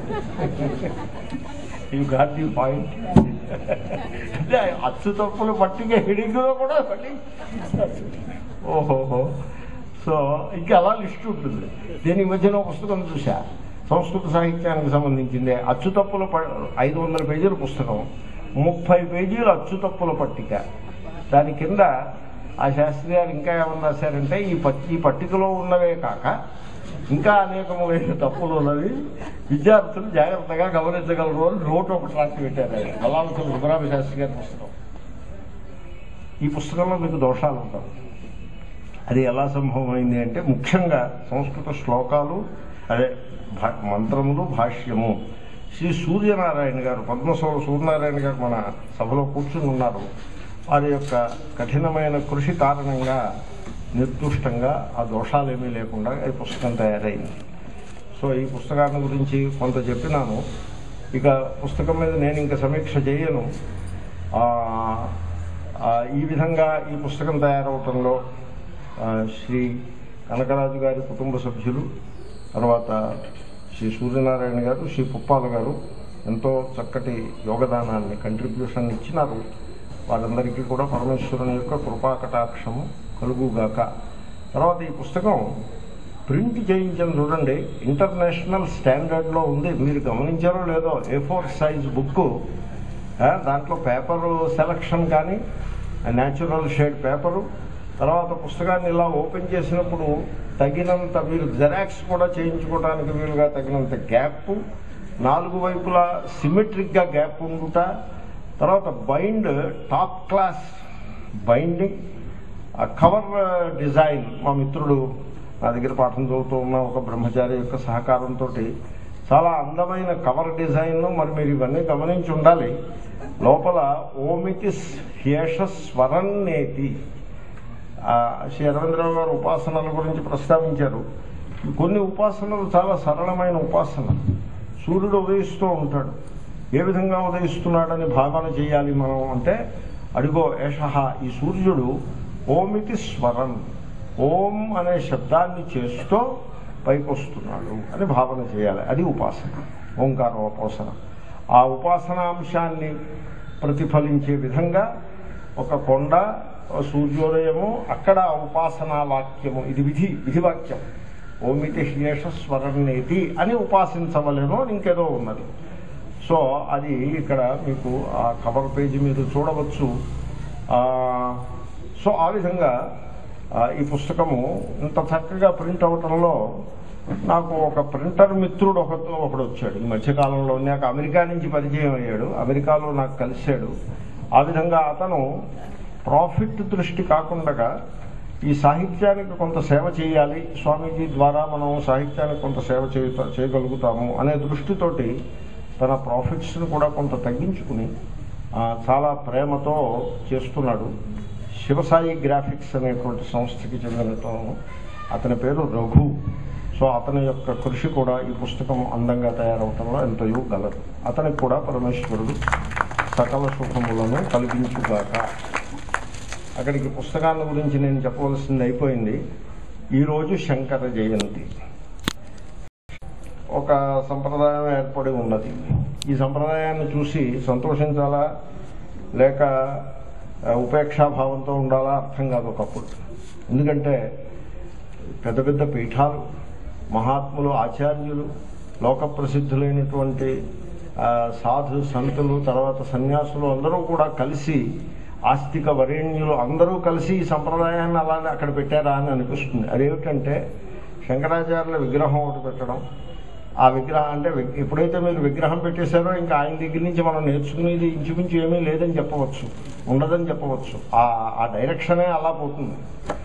you got the point అంటే అచ్చు తప్పుల పట్టిక హెడింగ్ లో కూడా మళ్ళీ ఓహోహో సో ఇంకా అలా లిస్ట్ ఉంటుంది దీని మధ్యన ఒక పుస్తకం చూసా సంస్కృత సాహిత్యానికి సంబంధించిందే అచ్చుతప్పుల ప ఐదు వందల పేజీల పుస్తకం ముప్పై పేజీలు అచ్చుతప్పుల పట్టిక దాని కింద ఆ శాస్త్రి గారు ఇంకా ఏమన్నా రాశారంటే ఈ పట్టి ఈ పట్టికలో ఉన్నవే కాక ఇంకా అనేకములైన తప్పులు ఉన్నవి విద్యార్థులు జాగ్రత్తగా గమనించగలరు అని నోట్ ఒకటి రాసి పెట్టారు ఆయన కళావతులు రుద్రాభ శాస్త్రి గారి పుస్తకం ఈ పుస్తకంలో మీకు దోషాలు ఉంటాయి అది ఎలా సంభవమైంది అంటే ముఖ్యంగా సంస్కృత శ్లోకాలు అదే భా- మంత్రములు భాష్యము శ్రీ సూర్యనారాయణ గారు పద్మశోల సూర్యనారాయణ గారు మన సభలో కూర్చుని ఉన్నారు వారి యొక్క కఠినమైన కృషి కారణంగా నిర్దుష్టంగా ఆ దోషాలు ఏమీ లేకుండా ఈ పుస్తకం తయారైంది సో ఈ పుస్తకాన్ని గురించి కొంత చెప్పినాను ఇక పుస్తకం మీద నేను ఇంకా సమీక్ష చేయను ఆ, ఆ, ఈ విధంగా ఈ పుస్తకం తయారవటంలో ఆ, శ్రీ కనకరాజు గారి కుటుంబ సభ్యులు తర్వాత శ్రీ సూర్యనారాయణ గారు శ్రీ పుప్పాల గారు ఎంతో చక్కటి యోగదానాన్ని కంట్రిబ్యూషన్ ఇచ్చినారు వాళ్ళందరికీ కూడా పరమేశ్వరుని యొక్క కృపా కటాక్షము కలుగుగాక తర్వాత ఈ పుస్తకం ప్రింట్ చేయించిన చూడండి ఇంటర్నేషనల్ స్టాండర్డ్లో ఉంది మీరు గమనించారో లేదో ఏ ఫోర్ సైజ్ బుక్ దాంట్లో పేపరు సెలక్షన్ కానీ న్యాచురల్ షేడ్ పేపరు తర్వాత పుస్తకాన్ని ఇలా ఓపెన్ చేసినప్పుడు తగినంత మీరు జెరాక్స్ కూడా చేయించుకోవడానికి వీలుగా తగినంత గ్యాప్ నాలుగు వైపులా సిమెట్రిక్గా గ్యాప్ ఉండుట తర్వాత బైండ్ టాప్ క్లాస్ బైండింగ్ ఆ కవర్ డిజైన్ మా మిత్రుడు నా దగ్గర పాఠం చదువుతూ ఉన్న ఒక బ్రహ్మచారి యొక్క సహకారంతో చాలా అందమైన కవర్ డిజైన్ మరి మీరు ఇవన్నీ గమనించి ఉండాలి లోపల ఓమితి హ్యేష స్వరన్నేతి ఆ, శ్రీ అరవిందరావు గారు ఉపాసనల గురించి ప్రస్తావించారు కొన్ని ఉపాసనలు చాలా సరళమైన ఉపాసన సూర్యుడు ఉదయిస్తూ ఉంటాడు ఏ విధంగా ఉదయిస్తున్నాడని భావన చేయాలి మనం అంటే అడిగో ఏష ఈ సూర్యుడు ఓమితి స్వరం ఓం అనే శబ్దాన్ని చేస్తూ పైకి వస్తున్నాడు అని భావన చేయాలి అది ఉపాసన ఓంకార ఉపాసన ఆ ఉపాసనాంశాన్ని ప్రతిఫలించే విధంగా ఒక కొండ ఒక సూర్యోదయము అక్కడ ఆ ఉపాసనా వాక్యము ఇది విధి విధివాక్యం ఓమితి హ్యేష స్వరణేతి అని ఉపాసించవలేను అని ఇంకేదో ఉన్నది సో అది ఇక్కడ మీకు ఆ కవర్ పేజీ మీద చూడవచ్చు ఆ, సో ఆ విధంగా ఆ, ఈ పుస్తకము ఇంత చక్కగా ప్రింట్ అవటంలో నాకు ఒక ప్రింటర్ మిత్రుడు ఒక ఒకడు వచ్చాడు ఈ మధ్యకాలంలో నాకు అమెరికా నుంచి పరిచయం అయ్యాడు అమెరికాలో నాకు కలిశాడు ఆ విధంగా అతను ప్రాఫిట్ దృష్టి కాకుండా ఈ సాహిత్యానికి కొంత సేవ చేయాలి స్వామీజీ ద్వారా మనం సాహిత్యానికి కొంత సేవ చేయుతా చేయగలుగుతాము అనే దృష్టితోటి తన ప్రాఫిట్స్ని కూడా కొంత తగ్గించుకుని ఆ, చాలా ప్రేమతో చేస్తున్నాడు శివసాయి గ్రాఫిక్స్ అనేటువంటి సంస్థకి చెందినతను అతని పేరు రఘు సో అతని యొక్క కృషి కూడా ఈ పుస్తకం అందంగా తయారవటంలో ఎంతయో గలదు అతనికి కూడా పరమేశ్వరుడు సకల సుఖములను కలిగించుగాక అక్కడికి పుస్తకాల గురించి నేను చెప్పవలసింది అయిపోయింది ఈరోజు శంకర జయంతి ఒక సంప్రదాయం ఏర్పడి ఉన్నది ఈ సంప్రదాయాన్ని చూసి సంతోషించాలా లేక ఆ, ఉపేక్షాభావంతో ఉండాలా అర్థం కాదు ఒకప్పుడు ఎందుకంటే పెద్ద పెద్ద పీఠాలు మహాత్ములు ఆచార్యులు లోక ప్రసిద్ధులైనటువంటి ఆ, సాధు సంతులు తర్వాత సన్యాసులు అందరూ కూడా కలిసి ఆస్తిక వరేణ్యులు అందరూ కలిసి ఈ సంప్రదాయాన్ని అలానే అక్కడ పెట్టారా అని అనిపిస్తుంది అదేమిటంటే శంకరాచార్యుల విగ్రహం ఒకటి పెట్టడం ఆ విగ్రహం అంటే వి- ఎప్పుడైతే మీరు విగ్రహం పెట్టేశారో ఇంకా ఆయన దగ్గర నుంచి మనం నేర్చుకునేది ఇంచుమించు ఏమీ లేదని చెప్పవచ్చు ఉండదని చెప్పవచ్చు ఆ ఆ డైరెక్షనే అలా పోతుంది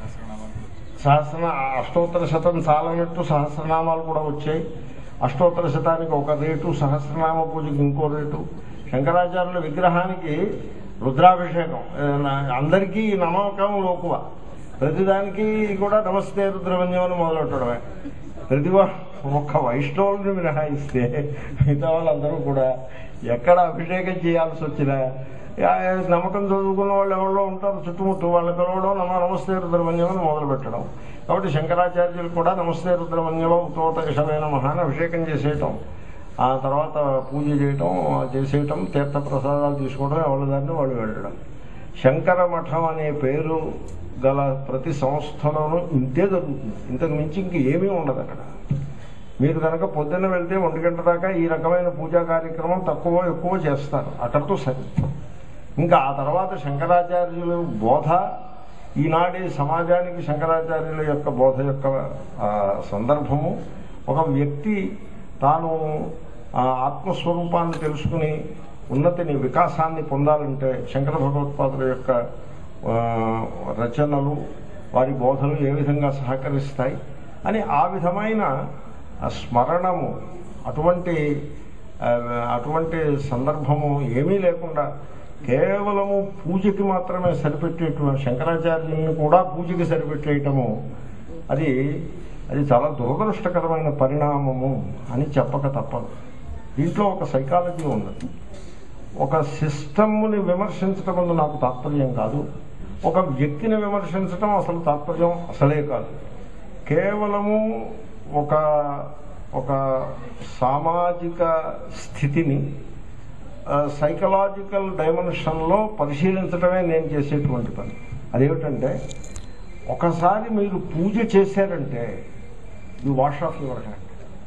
సహస్ర అష్టోత్తర శతం చాలనట్టు సహస్రనామాలు కూడా వచ్చాయి అష్టోత్తర శతానికి ఒక రేటు సహస్రనామ పూజకి ఇంకో రేటు శంకరాచార్యుల విగ్రహానికి రుద్రాభిషేకం ఏదైనా అందరికీ నమ్మకం లోకువ ప్రతిదానికి కూడా నమస్తే రుద్రవంజం అని మొదలెట్టడమే ప్రతి వా- ఒక్క వైష్ణవుల్ని మినహాయిస్తే మిగతా వాళ్ళందరూ కూడా ఎక్కడ అభిషేకం చేయాల్సి వచ్చినా యా- నమ్మకం చదువుకున్న వాళ్ళు ఎవరో ఉంటారు చుట్టుముట్టు వాళ్ళని పిలవడం నమ నమస్తే రుద్రమన్యం అని మొదలు పెట్టడం కాబట్టి శంకరాచార్యులు కూడా నమస్తే రుద్రమన్యం ఉత్తోత యశమైన మహాన్ అభిషేకం చేసేయటం ఆ తర్వాత పూజ చేయటం చేసేయటం తీర్థ ప్రసాదాలు తీసుకోవడం ఎవరి దాన్ని వాళ్ళు వెళ్ళడం శంకర మఠం అనే పేరు గల ప్రతి సంస్థలోనూ ఇంతే జరుగుతుంది ఇంతకు మించి ఇంక ఏమీ ఉండదు అక్కడ మీరు కనుక పొద్దున్న వెళ్తే ఒంటి గంట దాకా ఈ రకమైన పూజా కార్యక్రమం తక్కువ ఎక్కువ చేస్తారు అక్కడితో సరి ఇంకా ఆ తర్వాత శంకరాచార్యులు బోధ ఈనాటి సమాజానికి శంకరాచార్యుల యొక్క బోధ యొక్క ఆ, సందర్భము ఒక వ్యక్తి తాను ఆ, ఆత్మస్వరూపాన్ని తెలుసుకుని ఉన్నతిని వికాసాన్ని పొందాలంటే శంకర భగవత్పాదుల యొక్క ఆ, రచనలు వారి బోధలు ఏ విధంగా సహకరిస్తాయి అని ఆ విధమైన ఆ స్మరణము అటువంటి ఆ, అటువంటి సందర్భము ఏమీ లేకుండా కేవలము పూజకి మాత్రమే సరిపెట్టేటువంటి శంకరాచార్యుల్ని కూడా పూజకి సరిపెట్టేయటము అది అది చాలా దురదృష్టకరమైన పరిణామము అని చెప్పక తప్పదు దీంట్లో ఒక సైకాలజీ ఉన్నది ఒక సిస్టమ్ని విమర్శించటం వల్ల నాకు తాత్పర్యం కాదు ఒక వ్యక్తిని విమర్శించటం అసలు తాత్పర్యం అసలే కాదు కేవలము ఒక ఒక సామాజిక స్థితిని సైకలాజికల్ డైమెన్షన్లో పరిశీలించడమే నేను చేసేటువంటి పని అదేమిటంటే ఒకసారి మీరు పూజ చేశారంటే you wash off your hand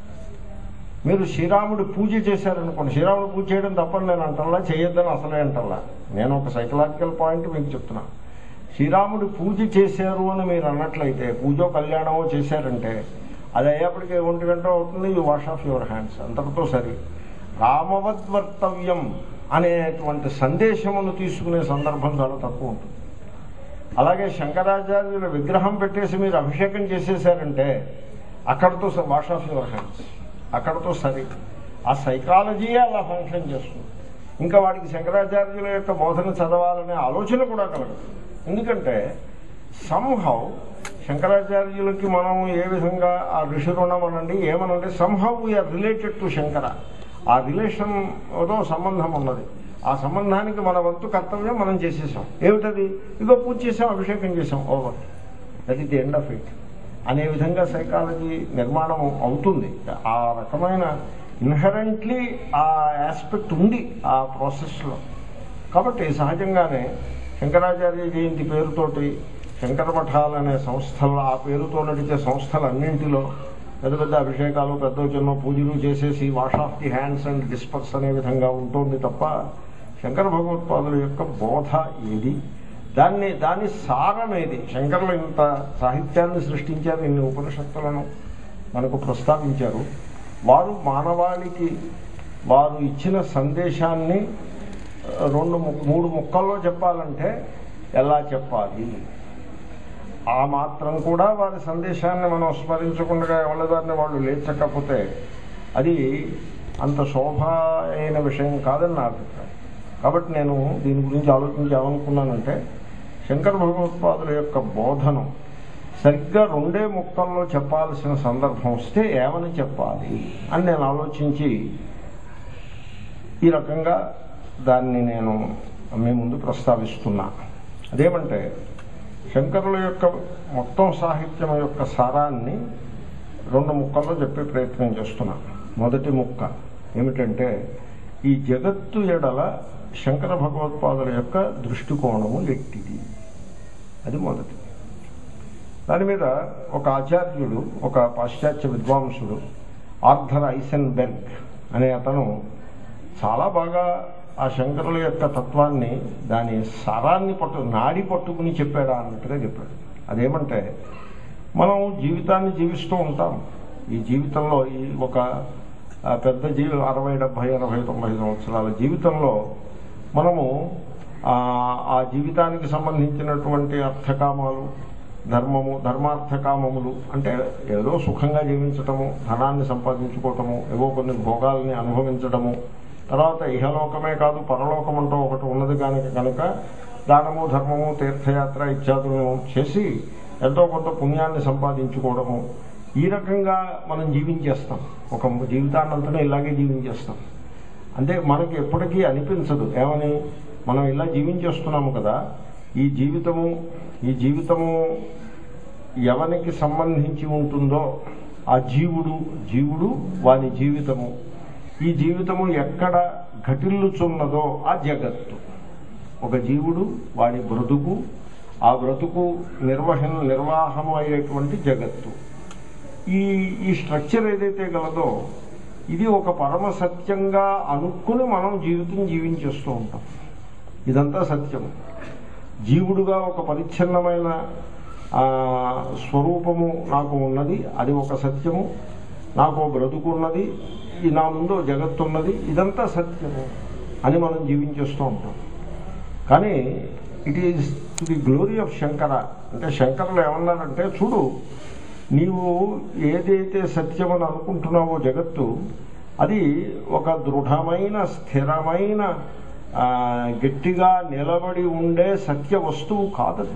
మీరు శ్రీరాముడి పూజ చేశారనుకోండి శ్రీరాముడు పూజ చేయడం తప్పని నేను అంటల్లా చేయొద్దని అసలే అంటల్లా నేను ఒక సైకలాజికల్ పాయింట్ మీకు చెప్తున్నా శ్రీరాముడి పూజ చేశారు అని మీరు అన్నట్లయితే పూజో కళ్యాణమో చేశారంటే అది అయ్యేప్పటికీ ఒంటి గంట అవుతుంది you wash off your hands అంతటితో సరి రామవద్వర్తవ్యం అనేటువంటి సందేశమును తీసుకునే సందర్భం చాలా తక్కువ ఉంటుంది అలాగే శంకరాచార్యుల విగ్రహం పెట్టేసి మీరు అభిషేకం చేసేసారంటే అక్కడతో వాష్ ఆఫ్ యువర్ హ్యాండ్స్ అక్కడతో సరి ఆ సైకాలజీయే అలా ఫంక్షన్ చేస్తుంది ఇంకా వాడికి శంకరాచార్యుల యొక్క బోధన చదవాలనే ఆలోచన కూడా కలగదు ఎందుకంటే సంహౌ శంకరాచార్యులకి మనం ఏ విధంగా ఆ ఋషి రుణం అనండి ఏమనంటే somehow we are related to Shankara ఆ రిలేషన్ ఏదో సంబంధం ఉన్నది ఆ సంబంధానికి మన వంతు కర్తవ్యం మనం చేసేసాం ఏమిటది ఇగో పూజ చేసాం అభిషేకం చేసాం over that is the end of it అనే విధంగా సైకాలజీ నిర్మాణం అవుతుంది ఆ రకమైన ఇన్హరెంట్లీ ఆ ఆస్పెక్ట్ ఉంది ఆ ప్రాసెస్లో కాబట్టి సహజంగానే శంకరాచార్య జయంతి పేరుతోటి శంకర మఠాలు అనే సంస్థల్లో ఆ పేరుతో నడిచే సంస్థలన్నింటిలో పెద్ద పెద్ద అభిషేకాలు పెద్ద చిన్న పూజలు చేసేసి wash off the hands and disperse అనే విధంగా ఉంటుంది తప్ప శంకర భగవత్పాదుల యొక్క బోధ ఏది దాన్ని దాని సారమేది శంకరులు ఇంత సాహిత్యాన్ని సృష్టించారు ఇన్ని ఉపనిషత్తులను మనకు ప్రస్తావించారు వారు మానవాళికి వారు ఇచ్చిన సందేశాన్ని ఆ, రెండు ము- మూడు ముక్కల్లో చెప్పాలంటే ఎలా చెప్పాలి ఆ మాత్రం కూడా వారి సందేశాన్ని మనం స్మరించకుండా ఎవరిదాన్ని వాళ్ళు లేచకపోతే అది అంత శోభ అయిన విషయం కాదని నా అభిప్రాయం కాబట్టి నేను దీని గురించి ఆలోచించి ఏమనుకున్నానంటే శంకర భగవత్పాదుల యొక్క బోధనం సరిగ్గా రెండే ముక్కల్లో చెప్పాల్సిన సందర్భం వస్తే ఏమని చెప్పాలి అని నేను ఆలోచించి ఈ రకంగా దాన్ని నేను మీ ముందు ప్రస్తావిస్తున్నా అదేమంటే శంకరుల యొక్క మొత్తం సాహిత్యం యొక్క సారాన్ని రెండు ముక్కల్లో చెప్పే ప్రయత్నం చేస్తున్నా మొదటి ముక్క ఏమిటంటే ఈ జగత్తు ఎడల శంకర భగవత్పాదుల యొక్క దృష్టికోణము ఎట్టిది అది మొదటి దాని మీద ఒక ఆచార్యుడు ఒక పాశ్చాత్య విద్వాంసుడు ఆర్థర్ ఐసెన్బెర్గ్ అనే అతను చాలా బాగా ఆ శంకరుల యొక్క తత్వాన్ని దాని సారాన్ని పట్టు నాడి పట్టుకుని చెప్పాడా అన్నట్టుగా చెప్పాడు అదేమంటే మనం జీవితాన్ని జీవిస్తూ ఉంటాం ఈ జీవితంలో ఈ ఒక ఆ, పెద్ద జీవి అరవై డెబ్భై ఎనభై తొంభై సంవత్సరాల జీవితంలో మనము ఆ ఆ జీవితానికి సంబంధించినటువంటి అర్థకామాలు ధర్మము ధర్మార్థకామములు అంటే ఏదో సుఖంగా జీవించటము ధనాన్ని సంపాదించుకోవటము ఏవో కొన్ని భోగాల్ని అనుభవించడము తర్వాత ఇహలోకమే కాదు పరలోకం అంటూ ఒకటి ఉన్నది కనుక కనుక దానము ధర్మము తీర్థయాత్ర ఇత్యాదులను చేసి ఎంతో కొంత పుణ్యాన్ని సంపాదించుకోవడము ఈ రకంగా మనం జీవించేస్తాం ఒక జీవితాన్నంతనే ఇలాగే జీవించేస్తాం అంటే మనకి ఎప్పటికీ అనిపించదు ఏమని మనం ఇలా జీవించేస్తున్నాము కదా ఈ జీవితము ఈ జీవితము ఎవనికి సంబంధించి ఉంటుందో ఆ జీవుడు జీవుడు వాని జీవితము ఈ జీవితము ఎక్కడ ఘటిల్లుచున్నదో ఆ జగత్తు ఒక జీవుడు వాడి బ్రతుకు ఆ బ్రతుకు నిర్వహణ నిర్వాహము అయ్యేటువంటి జగత్తు ఈ ఈ స్ట్రక్చర్ ఏదైతే గలదో ఇది ఒక పరమ సత్యంగా అనుకుని మనం జీవితం జీవించేస్తూ ఉంటాం ఇదంతా సత్యం జీవుడుగా ఒక పరిచ్ఛిన్నమైన ఆ, స్వరూపము నాకు ఉన్నది అది ఒక సత్యము నాకు ఓ బ్రతుకు ఉన్నది ఈ నా ముందు ఓ జగత్తు ఉన్నది ఇదంతా సత్యము అని మనం జీవించేస్తూ ఉంటాం కానీ it is to the glory of Shankara అంటే శంకరులు ఏమన్నారంటే చూడు నీవు ఏదైతే సత్యమని అనుకుంటున్నావో జగత్తు అది ఒక దృఢమైన స్థిరమైన ఆ, గట్టిగా నిలబడి ఉండే సత్య వస్తువు కాదది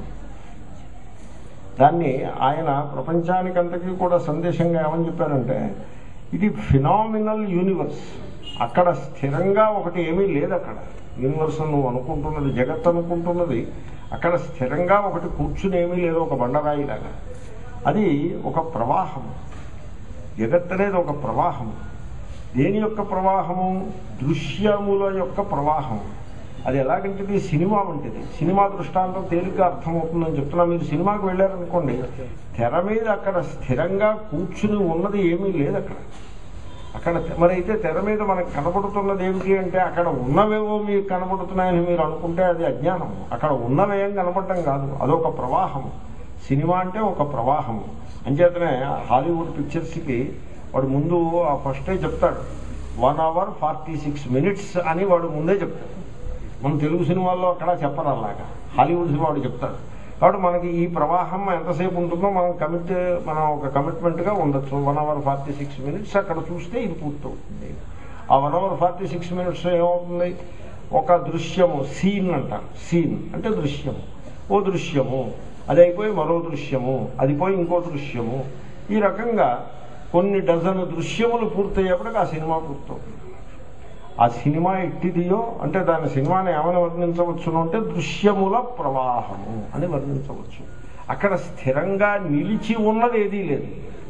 దాన్ని ఆయన ప్రపంచానికంతకీ కూడా సందేశంగా ఏమని చెప్పారంటే ఇది ఫినామినల్ యూనివర్స్ అక్కడ స్థిరంగా ఒకటి ఏమీ లేదు అక్కడ యూనివర్స్ అని నువ్వు అనుకుంటున్నది జగత్ అనుకుంటున్నది అక్కడ స్థిరంగా ఒకటి కూర్చుని ఏమీ లేదు ఒక బండరాయిలాగా అది ఒక ప్రవాహం జగత్ అనేది ఒక ప్రవాహం దేని యొక్క ప్రవాహము దృశ్యముల యొక్క ప్రవాహం అది ఎలాగంటే ఇది సినిమా వంటిది సినిమా దృష్టాంతం తేలిగ్గా అర్థమవుతుందని చెప్తున్నా మీరు సినిమాకి వెళ్ళారనుకోండి తెర మీద అక్కడ స్థిరంగా కూర్చుని ఉన్నది ఏమీ లేదు అక్కడ అక్కడ మరి అయితే తెర మీద మనకు కనబడుతున్నది ఏమిటి అంటే అక్కడ ఉన్నవేవో మీకు కనబడుతున్నాయని మీరు అనుకుంటే అది అజ్ఞానం అక్కడ ఉన్నవేం కనబడటం కాదు అదొక ప్రవాహం సినిమా అంటే ఒక ప్రవాహం అంచేతనే హాలీవుడ్ పిక్చర్స్కి వాడు ముందు ఆ ఫస్టే చెప్తాడు one hour forty six minutes అని వాడు ముందే చెప్తాడు మన తెలుగు సినిమాల్లో అక్కడ చెప్పరు అలాగా హాలీవుడ్ సినిమా వాడు చెప్తాడు కాబట్టి మనకి ఈ ప్రవాహం ఎంతసేపు ఉంటుందో మనం కమిట్ మనం ఒక కమిట్మెంట్గా ఉండొచ్చు one hour forty six minutes అక్కడ చూస్తే ఇది పూర్తవుతుంది ఆ one hour forty six minutes ఏమవుతుంది ఒక దృశ్యము సీన్ అంటారు సీన్ అంటే దృశ్యము ఓ దృశ్యము అది అయిపోయి మరో దృశ్యము అది పోయి ఇంకో దృశ్యము ఈ రకంగా కొన్ని డజన్ దృశ్యములు పూర్తయ్యేప్పటికి ఆ సినిమా పూర్తవుతుంది ఆ సినిమా ఎట్టిదియో అంటే దాని సినిమాని ఏమని వర్ణించవచ్చును అంటే దృశ్యముల ప్రవాహము అని వర్ణించవచ్చు అక్కడ స్థిరంగా నిలిచి ఉన్నది ఏదీ లేదు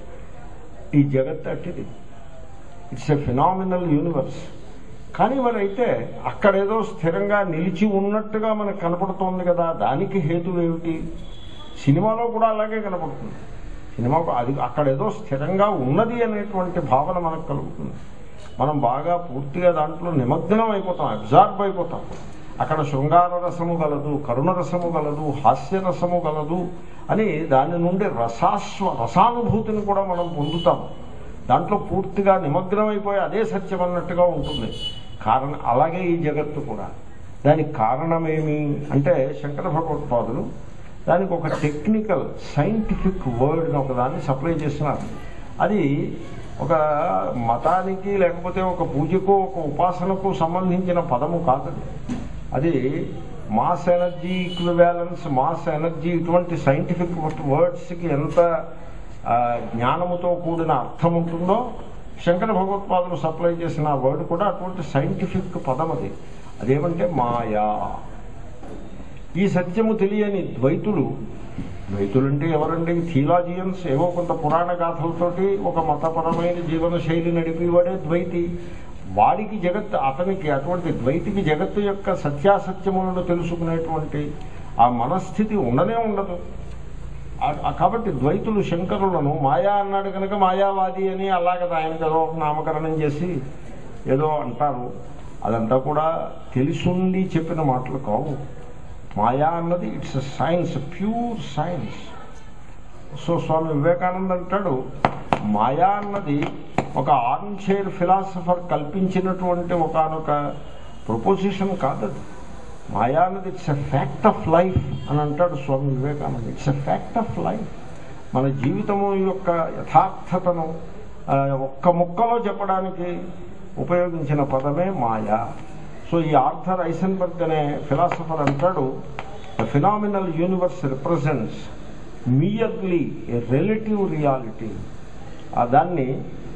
ఈ జగత్ అట్టిది ఇట్స్ ఎ ఫినామినల్ యూనివర్స్ కానీ మరి అయితే అక్కడేదో స్థిరంగా నిలిచి ఉన్నట్టుగా మనకు కనపడుతోంది కదా దానికి హేతు ఏమిటి సినిమాలో కూడా అలాగే కనపడుతుంది సినిమాకు అది అక్కడేదో స్థిరంగా ఉన్నది అనేటువంటి భావన మనకు కలుగుతుంది మనం బాగా పూర్తిగా దాంట్లో నిమగ్నం అయిపోతాం అబ్జార్బ్ అయిపోతాం అక్కడ శృంగార రసము గలదు కరుణ రసము గలదు హాస్య రసము గలదు అని దాని నుండి రసాస్వ రసానుభూతిని కూడా మనం పొందుతాం దాంట్లో పూర్తిగా నిమగ్నం అయిపోయి అదే సత్యం అన్నట్టుగా ఉంటుంది కారణం అలాగే ఈ జగత్తు కూడా దానికి కారణమేమి అంటే శంకర భగవత్పాదులు దానికి ఒక టెక్నికల్ సైంటిఫిక్ వర్డ్ ఒక దాన్ని సప్లై చేస్తున్నారు అది ఒక మతానికి లేకపోతే ఒక పూజకు ఒక ఉపాసనకు సంబంధించిన పదము కాదు అది mass energy equivalence mass energy ఇటువంటి సైంటిఫిక్ వర్డ్స్కి ఎంత ఆ, జ్ఞానముతో కూడిన అర్థం ఉంటుందో శంకర భగవత్పాదులు సప్లై చేసిన ఆ వర్డ్ కూడా అటువంటి సైంటిఫిక్ పదం అది అదేమంటే మాయా ఈ సత్యము తెలియని ద్వైతులు ద్వైతులు అంటే ఎవరండి థియలాజియన్స్ ఏవో కొంత పురాణ గాథలతోటి ఒక మతపరమైన జీవన శైలి నడిపేవాడే ద్వైతి వాడికి జగత్ అతనికి అటువంటి ద్వైతికి జగత్తు యొక్క సత్యాసత్యములను తెలుసుకునేటువంటి ఆ మనస్థితి ఉండనే ఉండదు ఆ- ఆ కాబట్టి ద్వైతులు శంకరులను మాయా అన్నాడు కనుక మాయావాది అని అలాగ ఆయనకు ఏదో ఒక నామకరణం చేసి ఏదో అంటారు అదంతా కూడా తెలిసుండి చెప్పిన మాటలు కావు మాయా అన్నది it's science pure science so Swami Vivekananda అంటాడు మాయా అన్నది ఒక ఆర్మ్ చైర్ ఫిలాసఫర్ కల్పించినటువంటి ఒకనొక ప్రపోజిషన్ కాదది మాయా అన్నది it's a fact of life అని అంటాడు Swami Vivekananda it's a fact of life మన జీవితము యొక్క యథార్థతను ఆ, ఒక్క ముక్కలో చెప్పడానికి ఉపయోగించిన పదమే మాయా సో ఈ ఆర్థర్ ఐసన్బర్గ్ అనే ఫిలాసఫర్ అంటాడు the phenomenal universe represents merely a relative reality దాన్ని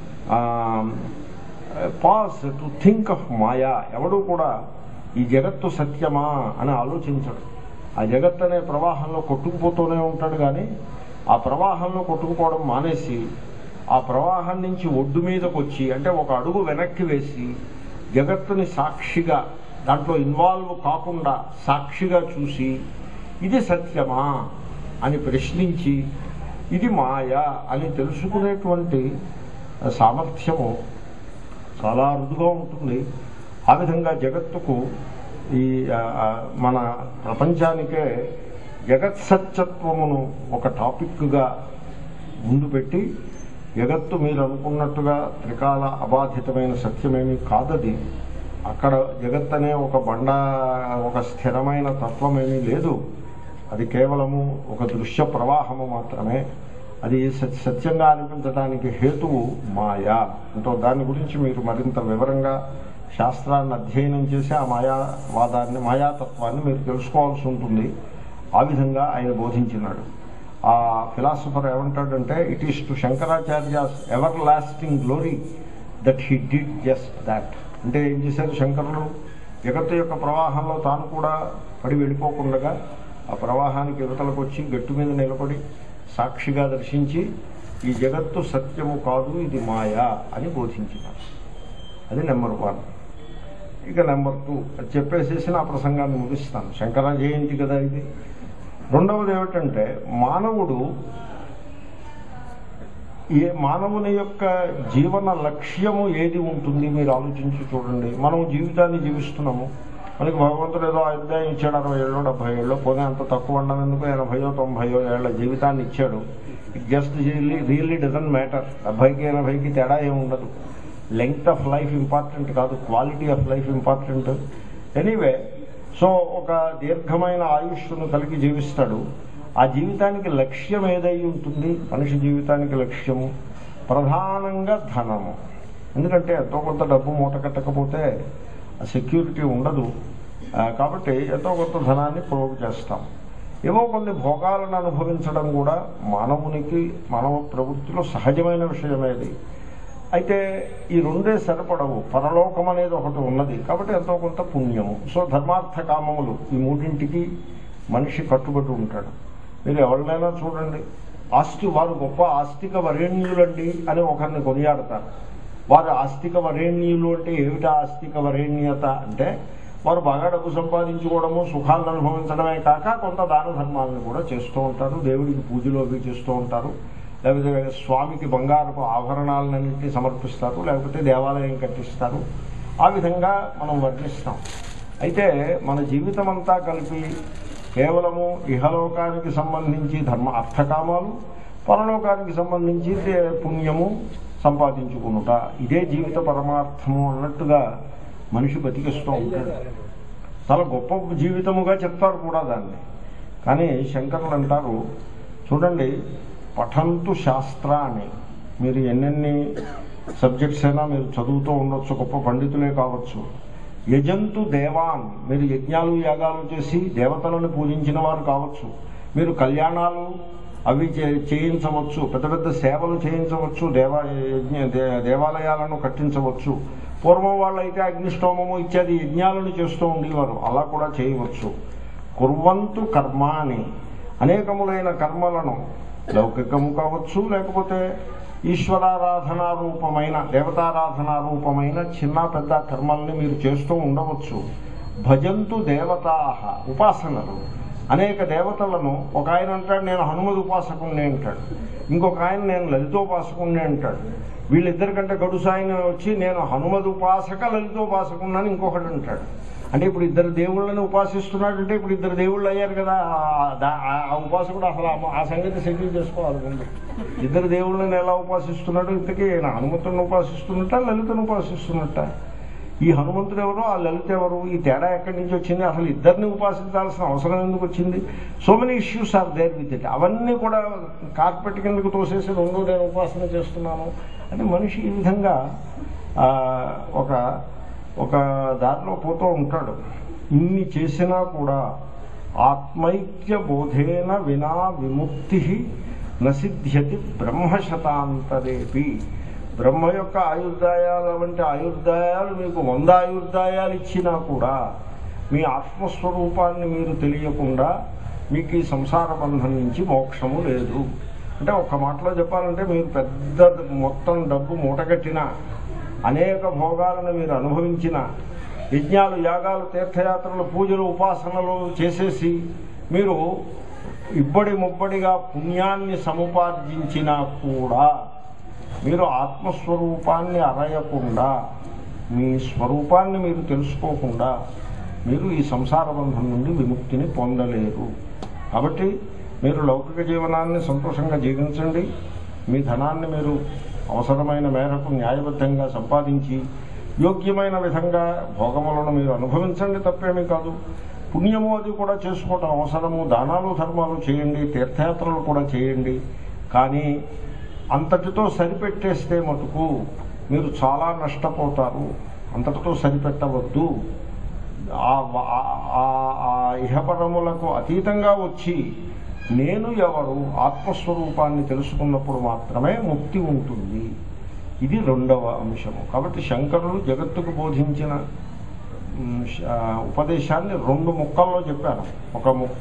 పాస్ టు థింక్ ఆఫ్ మాయా ఎవడు కూడా ఈ జగత్తు సత్యమా అని ఆలోచించడు ఆ జగత్ అనే ప్రవాహంలో కొట్టుకుపోతూనే ఉంటాడు కానీ ఆ ప్రవాహంలో కొట్టుకుపోవడం మానేసి ఆ ప్రవాహం నుంచి ఒడ్డు మీదకి వచ్చి అంటే ఒక అడుగు వెనక్కి వేసి జగత్తుని సాక్షిగా దాంట్లో ఇన్వాల్వ్ కాకుండా సాక్షిగా చూసి ఇది సత్యమా అని ప్రశ్నించి ఇది మాయ అని తెలుసుకునేటువంటి సామర్థ్యము చాలా అరుదుగా ఉంటుంది ఆ విధంగా జగత్తుకు ఈ ఆ, ఆ, మన ప్రపంచానికే జగత్ సత్యత్వమును ఒక టాపిక్గా ముందు పెట్టి జగత్తు మీరు అనుకున్నట్టుగా త్రికాల అబాధితమైన సత్యమేమీ కాదది అక్కడ జగత్ అనే ఒక బండ ఒక స్థిరమైన తత్వమేమీ లేదు అది కేవలము ఒక దృశ్య ప్రవాహము మాత్రమే అది సత్- సత్యంగా అనిపించడానికి హేతువు మాయా అంటే దాని గురించి మీరు మరింత వివరంగా శాస్త్రాన్ని అధ్యయనం చేసి ఆ మాయావాదాన్ని మాయాతత్వాన్ని మీరు తెలుసుకోవాల్సి ఉంటుంది ఆ విధంగా ఆయన బోధించినాడు ఆ ఫిలాసఫర్ ఏమంటాడంటే it is to శంకరాచార్యాస్ everlasting glory that he did just that అంటే ఏం చేశారు శంకరులు జగత్తు యొక్క ప్రవాహంలో తాను కూడా పడి వెళ్ళిపోకుండా ఆ ప్రవాహానికి యువతలకు వచ్చి గట్టు మీద నిలబడి సాక్షిగా దర్శించి ఈ జగత్తు సత్యము కాదు ఇది మాయా అని బోధించినారు అది నెంబర్ వన్ ఇక నెంబర్ టూ అది చెప్పేసేసి నా ప్రసంగాన్ని ముగిస్తాను శంకర జయంతి కదా ఇది రెండవది ఏమిటంటే మానవుడు ఏ మానవుని యొక్క జీవన లక్ష్యము ఏది ఉంటుంది మీరు ఆలోచించి చూడండి మనం జీవితాన్ని జీవిస్తున్నాము మనకి భగవంతుడు ఏదో అధ్యాయం ఇచ్చాడు అరవై ఏళ్ళు డెబ్బై ఏళ్ళు పోనీ అంత తక్కువ ఉండడం ఎందుకు ఎనభయో తొంభయో ఏళ్ల జీవితాన్ని ఇచ్చాడు it just really doesn't matter డెబ్బైకి ఎనభైకి తేడా ఏమి ఉండదు లెంగ్త్ ఆఫ్ లైఫ్ ఇంపార్టెంట్ కాదు quality of life important anyway so ఒక దీర్ఘమైన ఆయుష్ను కలిగి జీవిస్తాడు ఆ జీవితానికి లక్ష్యం ఏదై ఉంటుంది మనిషి జీవితానికి లక్ష్యము ప్రధానంగా ధనము ఎందుకంటే ఎంతో కొంత డబ్బు మూట కట్టకపోతే ఆ సెక్యూరిటీ ఉండదు ఆ, కాబట్టి ఎంతో కొంత ధనాన్ని ప్రోగు చేస్తాం ఏవో కొన్ని భోగాలను అనుభవించడం కూడా మానవునికి మానవ ప్రవృత్తిలో సహజమైన విషయమేది అయితే ఈ రెండే సరిపడవు పరలోకం అనేది ఒకటి ఉన్నది కాబట్టి ఎంతో కొంత పుణ్యము సో ధర్మార్థ కామములు ఈ మూడింటికి మనిషి కట్టుబడి ఉంటాడు మీరు ఎవరినైనా చూడండి ఆస్తి వారు గొప్ప ఆస్తిక వరేణ్యులండి అని ఒకరిని కొనియాడతారు వారు ఆస్తిక వరేణ్యులు అంటే ఏమిటా ఆస్తిక వరేణ్యత అంటే వారు బాగా డబ్బు సంపాదించుకోవడము సుఖాలను అనుభవించడమే కాక కొంత దాన ధర్మాలను కూడా చేస్తూ ఉంటారు దేవుడికి పూజలు అవి చేస్తూ ఉంటారు లేకపోతే స్వామికి బంగారపు ఆభరణాలన్నింటినీ సమర్పిస్తారు లేకపోతే దేవాలయం కట్టిస్తారు ఆ విధంగా మనం వర్ణిస్తాం అయితే మన జీవితం అంతా కలిపి కేవలము ఇహలోకానికి సంబంధించి ధర్మ అర్థకామాలు పరలోకానికి సంబంధించి దే- పుణ్యము సంపాదించుకునుట ఇదే జీవిత పరమార్థము అన్నట్టుగా మనిషి బతికిస్తూ ఉంటాడు చాలా గొప్ప జీవితముగా చెప్తారు కూడా దాన్ని కానీ శంకరులు అంటారు చూడండి పఠంతు శాస్త్రాన్ని మీరు ఎన్నెన్ని సబ్జెక్ట్స్ అయినా మీరు చదువుతూ ఉండొచ్చు గొప్ప పండితులే కావచ్చు యజంతు దేవాన్ మీరు యజ్ఞాలు యాగాలు చేసి దేవతలను పూజించిన వారు కావచ్చు మీరు కళ్యాణాలు అవి చే- చేయించవచ్చు పెద్ద పెద్ద సేవలు చేయించవచ్చు దేవా యజ్ఞ దే- దేవాలయాలను కట్టించవచ్చు పూర్వం వాళ్ళైతే అగ్నిష్టోమము ఇత్యాది యజ్ఞాలను చేస్తూ ఉండేవారు అలా కూడా చేయవచ్చు కుర్వంతు కర్మాని అనేకములైన కర్మలను లౌకికము కావచ్చు లేకపోతే ఈశ్వరారాధనా రూపమైన దేవతారాధనా రూపమైన చిన్న పెద్ద కర్మల్ని మీరు చేస్తూ ఉండవచ్చు భజంతు దేవతాహ ఉపాసనలు అనేక దేవతలను ఒక ఆయన అంటాడు నేను హనుమద్ ఉపాసకుణ్ణి అంటాడు ఇంకొక ఆయన నేను లలితోపాసకుణ్ణి అంటాడు వీళ్ళిద్దరికంటే గడుసు ఆయన వచ్చి నేను హనుమద్ ఉపాసక లలితోపాసకున్నాను ఇంకొకటి అంటాడు అంటే ఇప్పుడు ఇద్దరు దేవుళ్ళని ఉపాసిస్తున్నాడు అంటే ఇప్పుడు ఇద్దరు దేవుళ్ళు అయ్యారు కదా ఆ- దా- ఆ ఉపాసకుడు అసలు ఆ- ఆ సంగతి సెటిల్ చేసుకోవాలి ముందు ఇద్దరు దేవుళ్ళని ఎలా ఉపాసిస్తున్నాడు ఇంతకీ ఈయన హనుమంతుడిని ఉపాసిస్తున్నట్ట లలితను ఉపాసిస్తున్నట్ట ఈ హనుమంతుడు ఎవరు ఆ లలిత ఎవరు ఈ తేడా ఎక్కడి నుంచి వచ్చింది అసలు ఇద్దరిని ఉపాసించాల్సిన అవసరం ఎందుకు వచ్చింది so many issues are there with it అవన్నీ కూడా కార్పెట్ కిందకు తోసేసి రెండు నేను ఉపాసన చేస్తున్నాను అని మనిషి ఈ విధంగా ఆ, ఒక ఒక దారిలో పోతూ ఉంటాడు ఇన్ని చేసినా కూడా ఆత్మైక్య బోధేన వినా విముక్తి నసిద్ధ్యతి బ్రహ్మశతాంతరేపి బ్రహ్మ యొక్క ఆయుర్దాయాల వంటి ఆయుర్దాయాలు మీకు వంద ఆయుర్దాయాలు ఇచ్చినా కూడా మీ ఆత్మస్వరూపాన్ని మీరు తెలియకుండా మీకు ఈ సంసార బంధం నుంచి మోక్షము లేదు అంటే ఒక్క మాటలో చెప్పాలంటే మీరు పెద్ద మొత్తం డబ్బు మూటగట్టిన అనేక భోగాలను మీరు అనుభవించిన యజ్ఞాలు యాగాలు తీర్థయాత్రలు పూజలు ఉపాసనలు చేసేసి మీరు ఇబ్బడి ముబ్బడిగా పుణ్యాన్ని సముపార్జించినా కూడా మీరు ఆత్మస్వరూపాన్ని అరయకుండా మీ స్వరూపాన్ని మీరు తెలుసుకోకుండా మీరు ఈ సంసార బంధం నుండి విముక్తిని పొందలేరు కాబట్టి మీరు లౌకిక జీవనాన్ని సంతోషంగా జీవించండి మీ ధనాన్ని మీరు అవసరమైన మేరకు న్యాయబద్ధంగా సంపాదించి యోగ్యమైన విధంగా భోగములను మీరు అనుభవించండి తప్పేమీ కాదు పుణ్యము అది కూడా చేసుకోవటం అవసరము దానాలు ధర్మాలు చేయండి తీర్థయాత్రలు కూడా చేయండి కానీ అంతటితో సరిపెట్టేస్తే మటుకు మీరు చాలా నష్టపోతారు అంతటితో సరిపెట్టవద్దు ఆ ఆ- ఆ- ఆ ఇహపరములకు అతీతంగా వచ్చి నేను ఎవరు ఆత్మస్వరూపాన్ని తెలుసుకున్నప్పుడు మాత్రమే ముక్తి ఉంటుంది ఇది రెండవ అంశము కాబట్టి శంకరులు జగత్తుకు బోధించిన మ్, శ- ఆ, ఉపదేశాన్ని రెండు ముక్కల్లో చెప్పారు ఒక ముక్క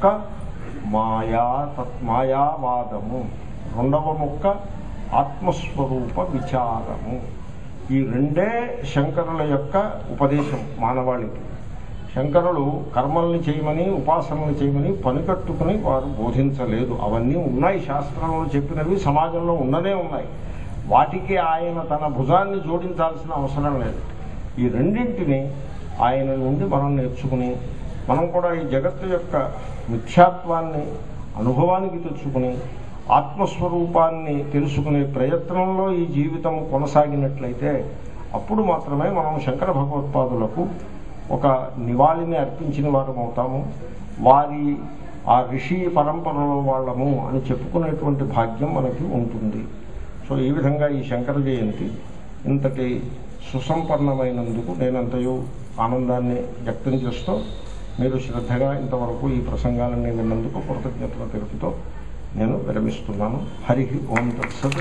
మాయా తత్ మాయావాదము రెండవ ముక్క ఆత్మస్వరూప విచారము ఈ రెండే శంకరుల యొక్క ఉపదేశం మానవాళికి శంకరులు కర్మల్ని చేయమని ఉపాసనలు చేయమని పని కట్టుకుని వారు బోధించలేదు అవన్నీ ఉన్నాయి శాస్త్రంలో చెప్పినవి సమాజంలో ఉన్నదే ఉన్నాయి వాటికి ఆయన తన భుజాన్ని జోడించాల్సిన అవసరం లేదు ఈ రెండింటిని ఆయన నుండి మనం నేర్చుకుని మనం కూడా ఈ జగత్తు యొక్క మిథ్యాత్వాన్ని అనుభవానికి తెచ్చుకుని ఆత్మస్వరూపాన్ని తెలుసుకునే ప్రయత్నంలో ఈ జీవితం కొనసాగినట్లయితే అప్పుడు మాత్రమే మనం శంకర భగవత్పాదులకు ఒక నివాళిని అర్పించిన వారం అవుతాము వారి ఆ ఋషి పరంపరలో వాళ్ళము అని చెప్పుకునేటువంటి భాగ్యం మనకి ఉంటుంది సో ఈ విధంగా ఈ శంకర జయంతి ఇంతటి సుసంపన్నమైనందుకు నేనంతయు ఆనందాన్ని వ్యక్తం చేస్తూ మీరు శ్రద్ధగా ఇంతవరకు ఈ ప్రసంగాలన్నీ విన్నందుకు కృతజ్ఞతల తెలుపుతో నేను విరమిస్తున్నాను హరి ఓం తత్సత్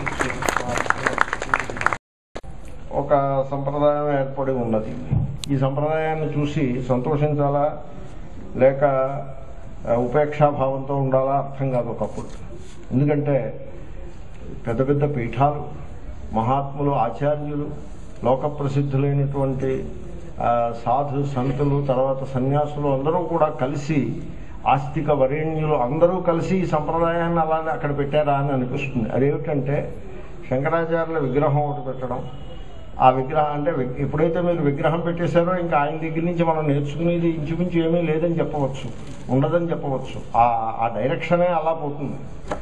ఒక సంప్రదాయం ఏర్పడి ఉన్నది ఈ సంప్రదాయాన్ని చూసి సంతోషించాలా లేక ఆ, ఉపేక్షాభావంతో ఉండాలా అర్థం కాదు ఒకప్పుడు ఎందుకంటే పెద్ద పెద్ద పీఠాలు మహాత్ములు ఆచార్యులు లోక ప్రసిద్ధులైనటువంటి ఆ, సాధు సంతులు తర్వాత సన్యాసులు అందరూ కూడా కలిసి ఆస్తిక వరేణ్యులు అందరూ కలిసి ఈ సంప్రదాయాన్ని అలానే అక్కడ పెట్టారా అని అనిపిస్తుంది అదేమిటంటే శంకరాచార్యుల విగ్రహం ఒకటి పెట్టడం ఆ విగ్రహం అంటే వి- ఎప్పుడైతే మీరు విగ్రహం పెట్టేశారో ఇంకా ఆయన దగ్గర నుంచి మనం నేర్చుకునేది ఇంచుమించు ఏమీ లేదని చెప్పవచ్చు ఉండదని చెప్పవచ్చు ఆ ఆ డైరెక్షనే అలా పోతుంది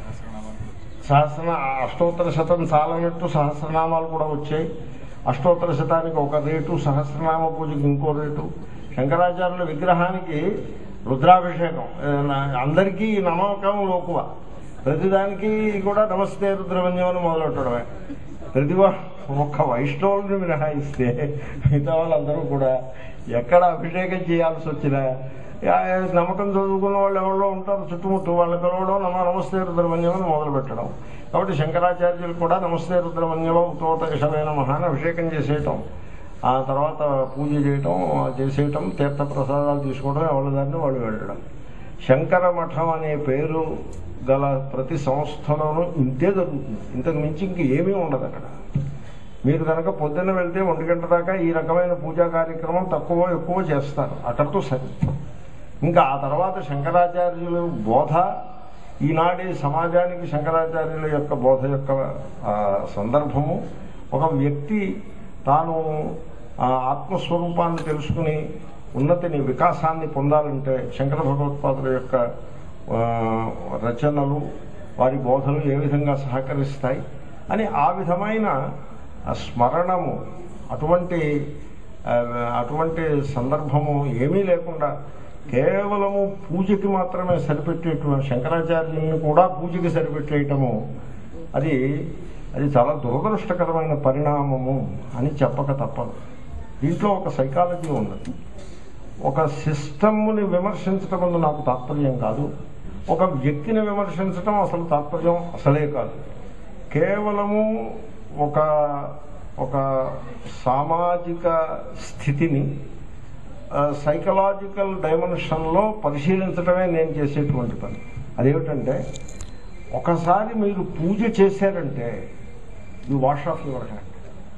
సహస్ర అష్టోత్తర శతం చాలనట్టు సహస్రనామాలు కూడా వచ్చాయి అష్టోత్తర శతానికి ఒక రేటు సహస్రనామ పూజకి ఇంకో రేటు శంకరాచార్యుల విగ్రహానికి రుద్రాభిషేకం ఏ, నా- అందరికీ నమ్మకం లోకువ ప్రతిదానికి కూడా నమస్తే రుద్రవంజం అని మొదలెట్టడమే ప్రతి వా- ఒక్క వైష్ణవుల్ని మినహాయిస్తే మిగతా వాళ్ళందరూ కూడా ఎక్కడ అభిషేకం చేయాల్సి వచ్చినా ఆ, నమ్మకం చదువుకున్న వాళ్ళు ఎవరో ఉంటారు చుట్టుముట్టు వాళ్ళు కలవడం నమ నమస్తే రుద్రమన్యం అని మొదలు పెట్టడం కాబట్టి శంకరాచార్యులు కూడా నమస్తే రుద్రమన్యం ఉత్తోత యశమైన మహాన్ అభిషేకం చేసేయటం ఆ తర్వాత పూజ చేయటం చేసేయటం తీర్థ ప్రసాదాలు తీసుకోవడం ఎవరి దాన్ని వాళ్ళు వెళ్ళడం శంకర మఠం అనే పేరు గల ప్రతి సంస్థలోనూ ఇంతే జరుగుతుంది ఇంతకు మించి ఇంక ఏమీ ఉండదు అక్కడ మీరు కనుక పొద్దున్న వెళ్తే ఒంటి గంట దాకా ఈ రకమైన పూజా కార్యక్రమం తక్కువ ఎక్కువ చేస్తారు అక్కడితో సరి ఇంకా ఆ తర్వాత శంకరాచార్యులు బోధ ఈనాటి సమాజానికి శంకరాచార్యుల యొక్క బోధ యొక్క ఆ, సందర్భము ఒక వ్యక్తి తాను ఆ, ఆత్మస్వరూపాన్ని తెలుసుకుని ఉన్నతిని వికాసాన్ని పొందాలంటే శంకర భగవత్పాదుల యొక్క ఆ, రచనలు వారి బోధలు ఏ విధంగా సహకరిస్తాయి అని ఆ విధమైన ఆ స్మరణము అటువంటి ఆ, అటువంటి సందర్భము ఏమీ లేకుండా కేవలము పూజకి మాత్రమే సరిపెట్టేటువంటి శంకరాచార్యుల్ని కూడా పూజకి సరిపెట్టేయటము అది అది చాలా దురదృష్టకరమైన పరిణామము అని చెప్పక తప్పదు దీంట్లో ఒక సైకాలజీ ఉన్నది ఒక సిస్టమ్ని విమర్శించటం ముందు నాకు తాత్పర్యం కాదు ఒక వ్యక్తిని విమర్శించటం అసలు తాత్పర్యం అసలే కాదు కేవలము ఒక ఒక సామాజిక స్థితిని సైకలాజికల్ డైమెన్షన్లో పరిశీలించడమే నేను చేసేటువంటి పని అదేమిటంటే ఒకసారి మీరు పూజ చేశారంటే you wash off your hand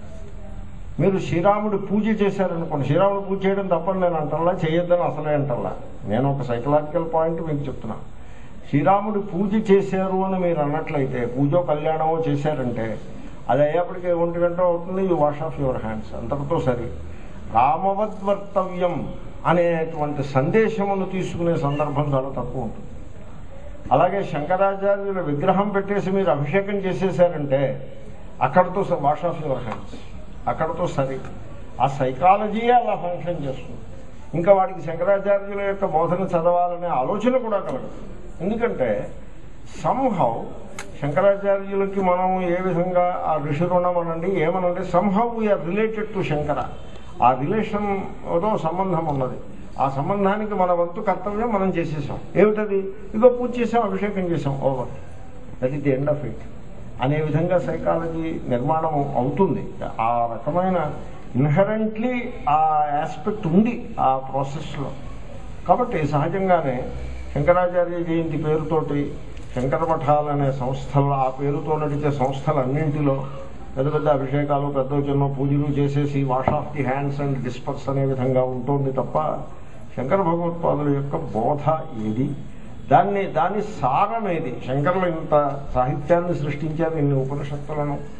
మీరు శ్రీరాముడి పూజ చేశారనుకోండి శ్రీరాముడు పూజ చేయడం తప్పని నేను అంటల్లా చేయొద్దని అసలే అంటల్లా నేను ఒక సైకలాజికల్ పాయింట్ మీకు చెప్తున్నా శ్రీరాముడి పూజ చేశారు అని మీరు అన్నట్లయితే పూజో కళ్యాణమో చేశారంటే అది అయ్యేప్పటికీ ఒంటి గంట అవుతుంది you wash off your hands అంతటితో సరి రామవద్వర్తవ్యం అనేటువంటి సందేశమును తీసుకునే సందర్భం చాలా తక్కువ ఉంటుంది అలాగే శంకరాచార్యుల విగ్రహం పెట్టేసి మీరు అభిషేకం చేసేసారంటే అక్కడతో వాష్ ఆఫ్ యువర్ హ్యాండ్స్ అక్కడతో సరి ఆ సైకాలజీయే అలా ఫంక్షన్ చేస్తుంది ఇంకా వాడికి శంకరాచార్యుల యొక్క బోధన చదవాలనే ఆలోచన కూడా కలగదు ఎందుకంటే సంహౌ శంకరాచార్యులకి మనం ఏ విధంగా ఆ ఋషి రుణం అనండి ఏమనండి somehow we are related to Shankara ఆ రిలేషన్తో సంబంధం ఉన్నది ఆ సంబంధానికి మన వంతు కర్తవ్యం మనం చేసేసాం ఏమిటది ఇగో పూజ చేసాం అభిషేకం చేసాం over that is the end of it అనే విధంగా సైకాలజీ నిర్మాణం అవుతుంది ఆ రకమైన ఇన్హరెంట్లీ ఆ ఆస్పెక్ట్ ఉంది ఆ ప్రాసెస్లో కాబట్టి సహజంగానే శంకరాచార్య జయంతి పేరుతోటి శంకర మఠాలు అనే సంస్థలు ఆ పేరుతో నడిచే సంస్థలన్నింటిలో పెద్ద పెద్ద అభిషేకాలు పెద్ద చిన్న పూజలు చేసేసి wash off the hands and disperse అనే విధంగా ఉంటుంది తప్ప శంకర భగవత్పాదుల యొక్క బోధ ఏది దాన్ని దాని సారమేది శంకరులు ఇంత సాహిత్యాన్ని సృష్టించారు ఇన్ని ఉపనిషత్తులను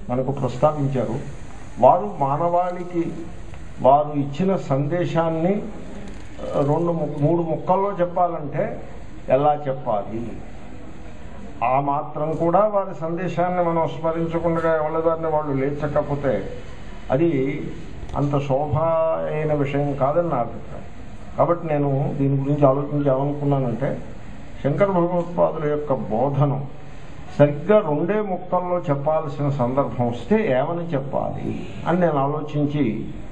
మనకు ప్రస్తావించారు వారు మానవాళికి వారు ఇచ్చిన సందేశాన్ని ఆ, రెండు ము- మూడు ముక్కల్లో చెప్పాలంటే ఎలా చెప్పాలి ఆ మాత్రం కూడా వారి సందేశాన్ని మనం స్మరించకుండా ఎవరిదాన్ని వాళ్ళు లేచకపోతే అది అంత శోభ అయిన విషయం కాదని నా అభిప్రాయం కాబట్టి నేను దీని గురించి ఆలోచించి ఏమనుకున్నానంటే శంకర భగవత్పాదుల యొక్క బోధనం సరిగ్గా రెండే ముక్కల్లో చెప్పాల్సిన సందర్భం వస్తే ఏమని చెప్పాలి అని నేను ఆలోచించి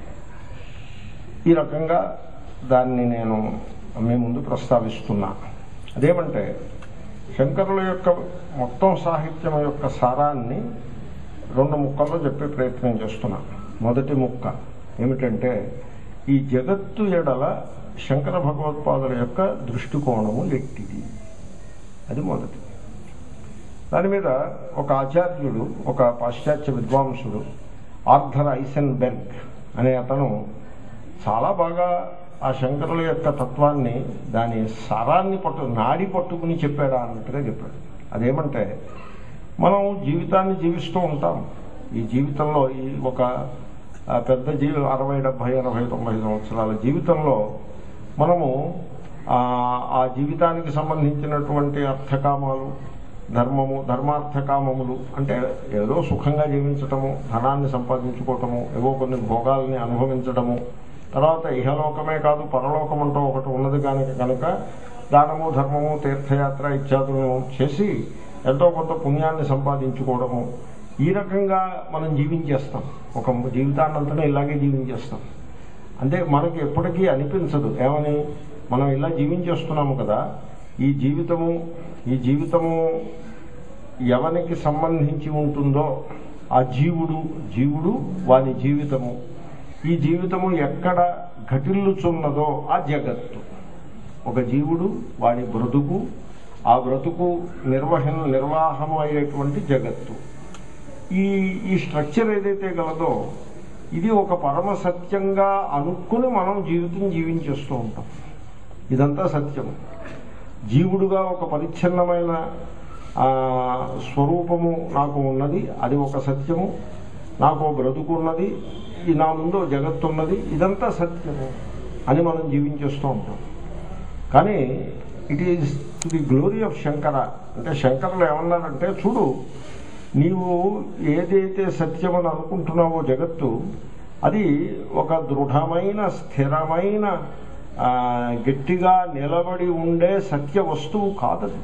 ఈ రకంగా దాన్ని నేను మీ ముందు ప్రస్తావిస్తున్నా అదేమంటే శంకరుల యొక్క మొత్తం సాహిత్యం యొక్క సారాన్ని రెండు ముక్కల్లో చెప్పే ప్రయత్నం చేస్తున్నా మొదటి ముక్క ఏమిటంటే ఈ జగత్తు ఎడల శంకర భగవత్పాదుల యొక్క దృష్టికోణము ఎట్టిది అది మొదటి దాని మీద ఒక ఆచార్యుడు ఒక పాశ్చాత్య విద్వాంసుడు ఆర్థర్ ఐసెన్ బెర్గ్ అనే అతను చాలా బాగా ఆ శంకరుల యొక్క తత్వాన్ని దాని సారాన్ని పట్టు నాడి పట్టుకుని చెప్పాడా అన్నట్టుగా చెప్పాడు అదేమంటే మనం జీవితాన్ని జీవిస్తూ ఉంటాం ఈ జీవితంలో ఈ ఒక ఆ, పెద్ద జీవి అరవై డెబ్భై ఎనభై తొంభై సంవత్సరాల జీవితంలో మనము ఆ, ఆ జీవితానికి సంబంధించినటువంటి అర్థకామాలు ధర్మము ధర్మార్థకామములు అంటే ఏదో సుఖంగా జీవించటము ధనాన్ని సంపాదించుకోవటము ఏవో కొన్ని భోగాల్ని అనుభవించడము తర్వాత ఇహలోకమే కాదు పరలోకం అంటూ ఒకటి ఉన్నది కనుక కనుక దానము ధర్మము తీర్థయాత్ర ఇత్యాదులను చేసి ఎంతో కొంత పుణ్యాన్ని సంపాదించుకోవడము ఈ రకంగా మనం జీవించేస్తాం ఒక జీవితాన్నంతనే ఇలాగే జీవించేస్తాం అంటే మనకి ఎప్పటికీ అనిపించదు ఏమని మనం ఇలా జీవించేస్తున్నాము కదా ఈ జీవితము ఈ జీవితము ఎవనికి సంబంధించి ఉంటుందో ఆ జీవుడు జీవుడు వాని జీవితము ఈ జీవితము ఎక్కడ ఘటిల్లుచున్నదో ఆ జగత్తు ఒక జీవుడు వాడి బ్రతుకు ఆ బ్రతుకు నిర్వహణ నిర్వాహము అయ్యేటువంటి జగత్తు ఈ ఈ స్ట్రక్చర్ ఏదైతే గలదో ఇది ఒక పరమ సత్యంగా అనుకుని మనం జీవితం జీవించేస్తూ ఉంటాం ఇదంతా సత్యం జీవుడుగా ఒక పరిచ్ఛిన్నమైన ఆ, స్వరూపము నాకు ఉన్నది అది ఒక సత్యము నాకు ఓ బ్రతుకు ఉన్నది ఈ నా ముందు ఓ జగత్తు ఉన్నది ఇదంతా సత్యము అని మనం జీవించేస్తూ ఉంటాం కానీ it is to the glory of Shankara అంటే శంకరులు ఏమన్నారంటే చూడు నీవు ఏదైతే సత్యమని అనుకుంటున్నావో జగత్తు అది ఒక దృఢమైన స్థిరమైన ఆ, గట్టిగా నిలబడి ఉండే సత్య వస్తువు కాదది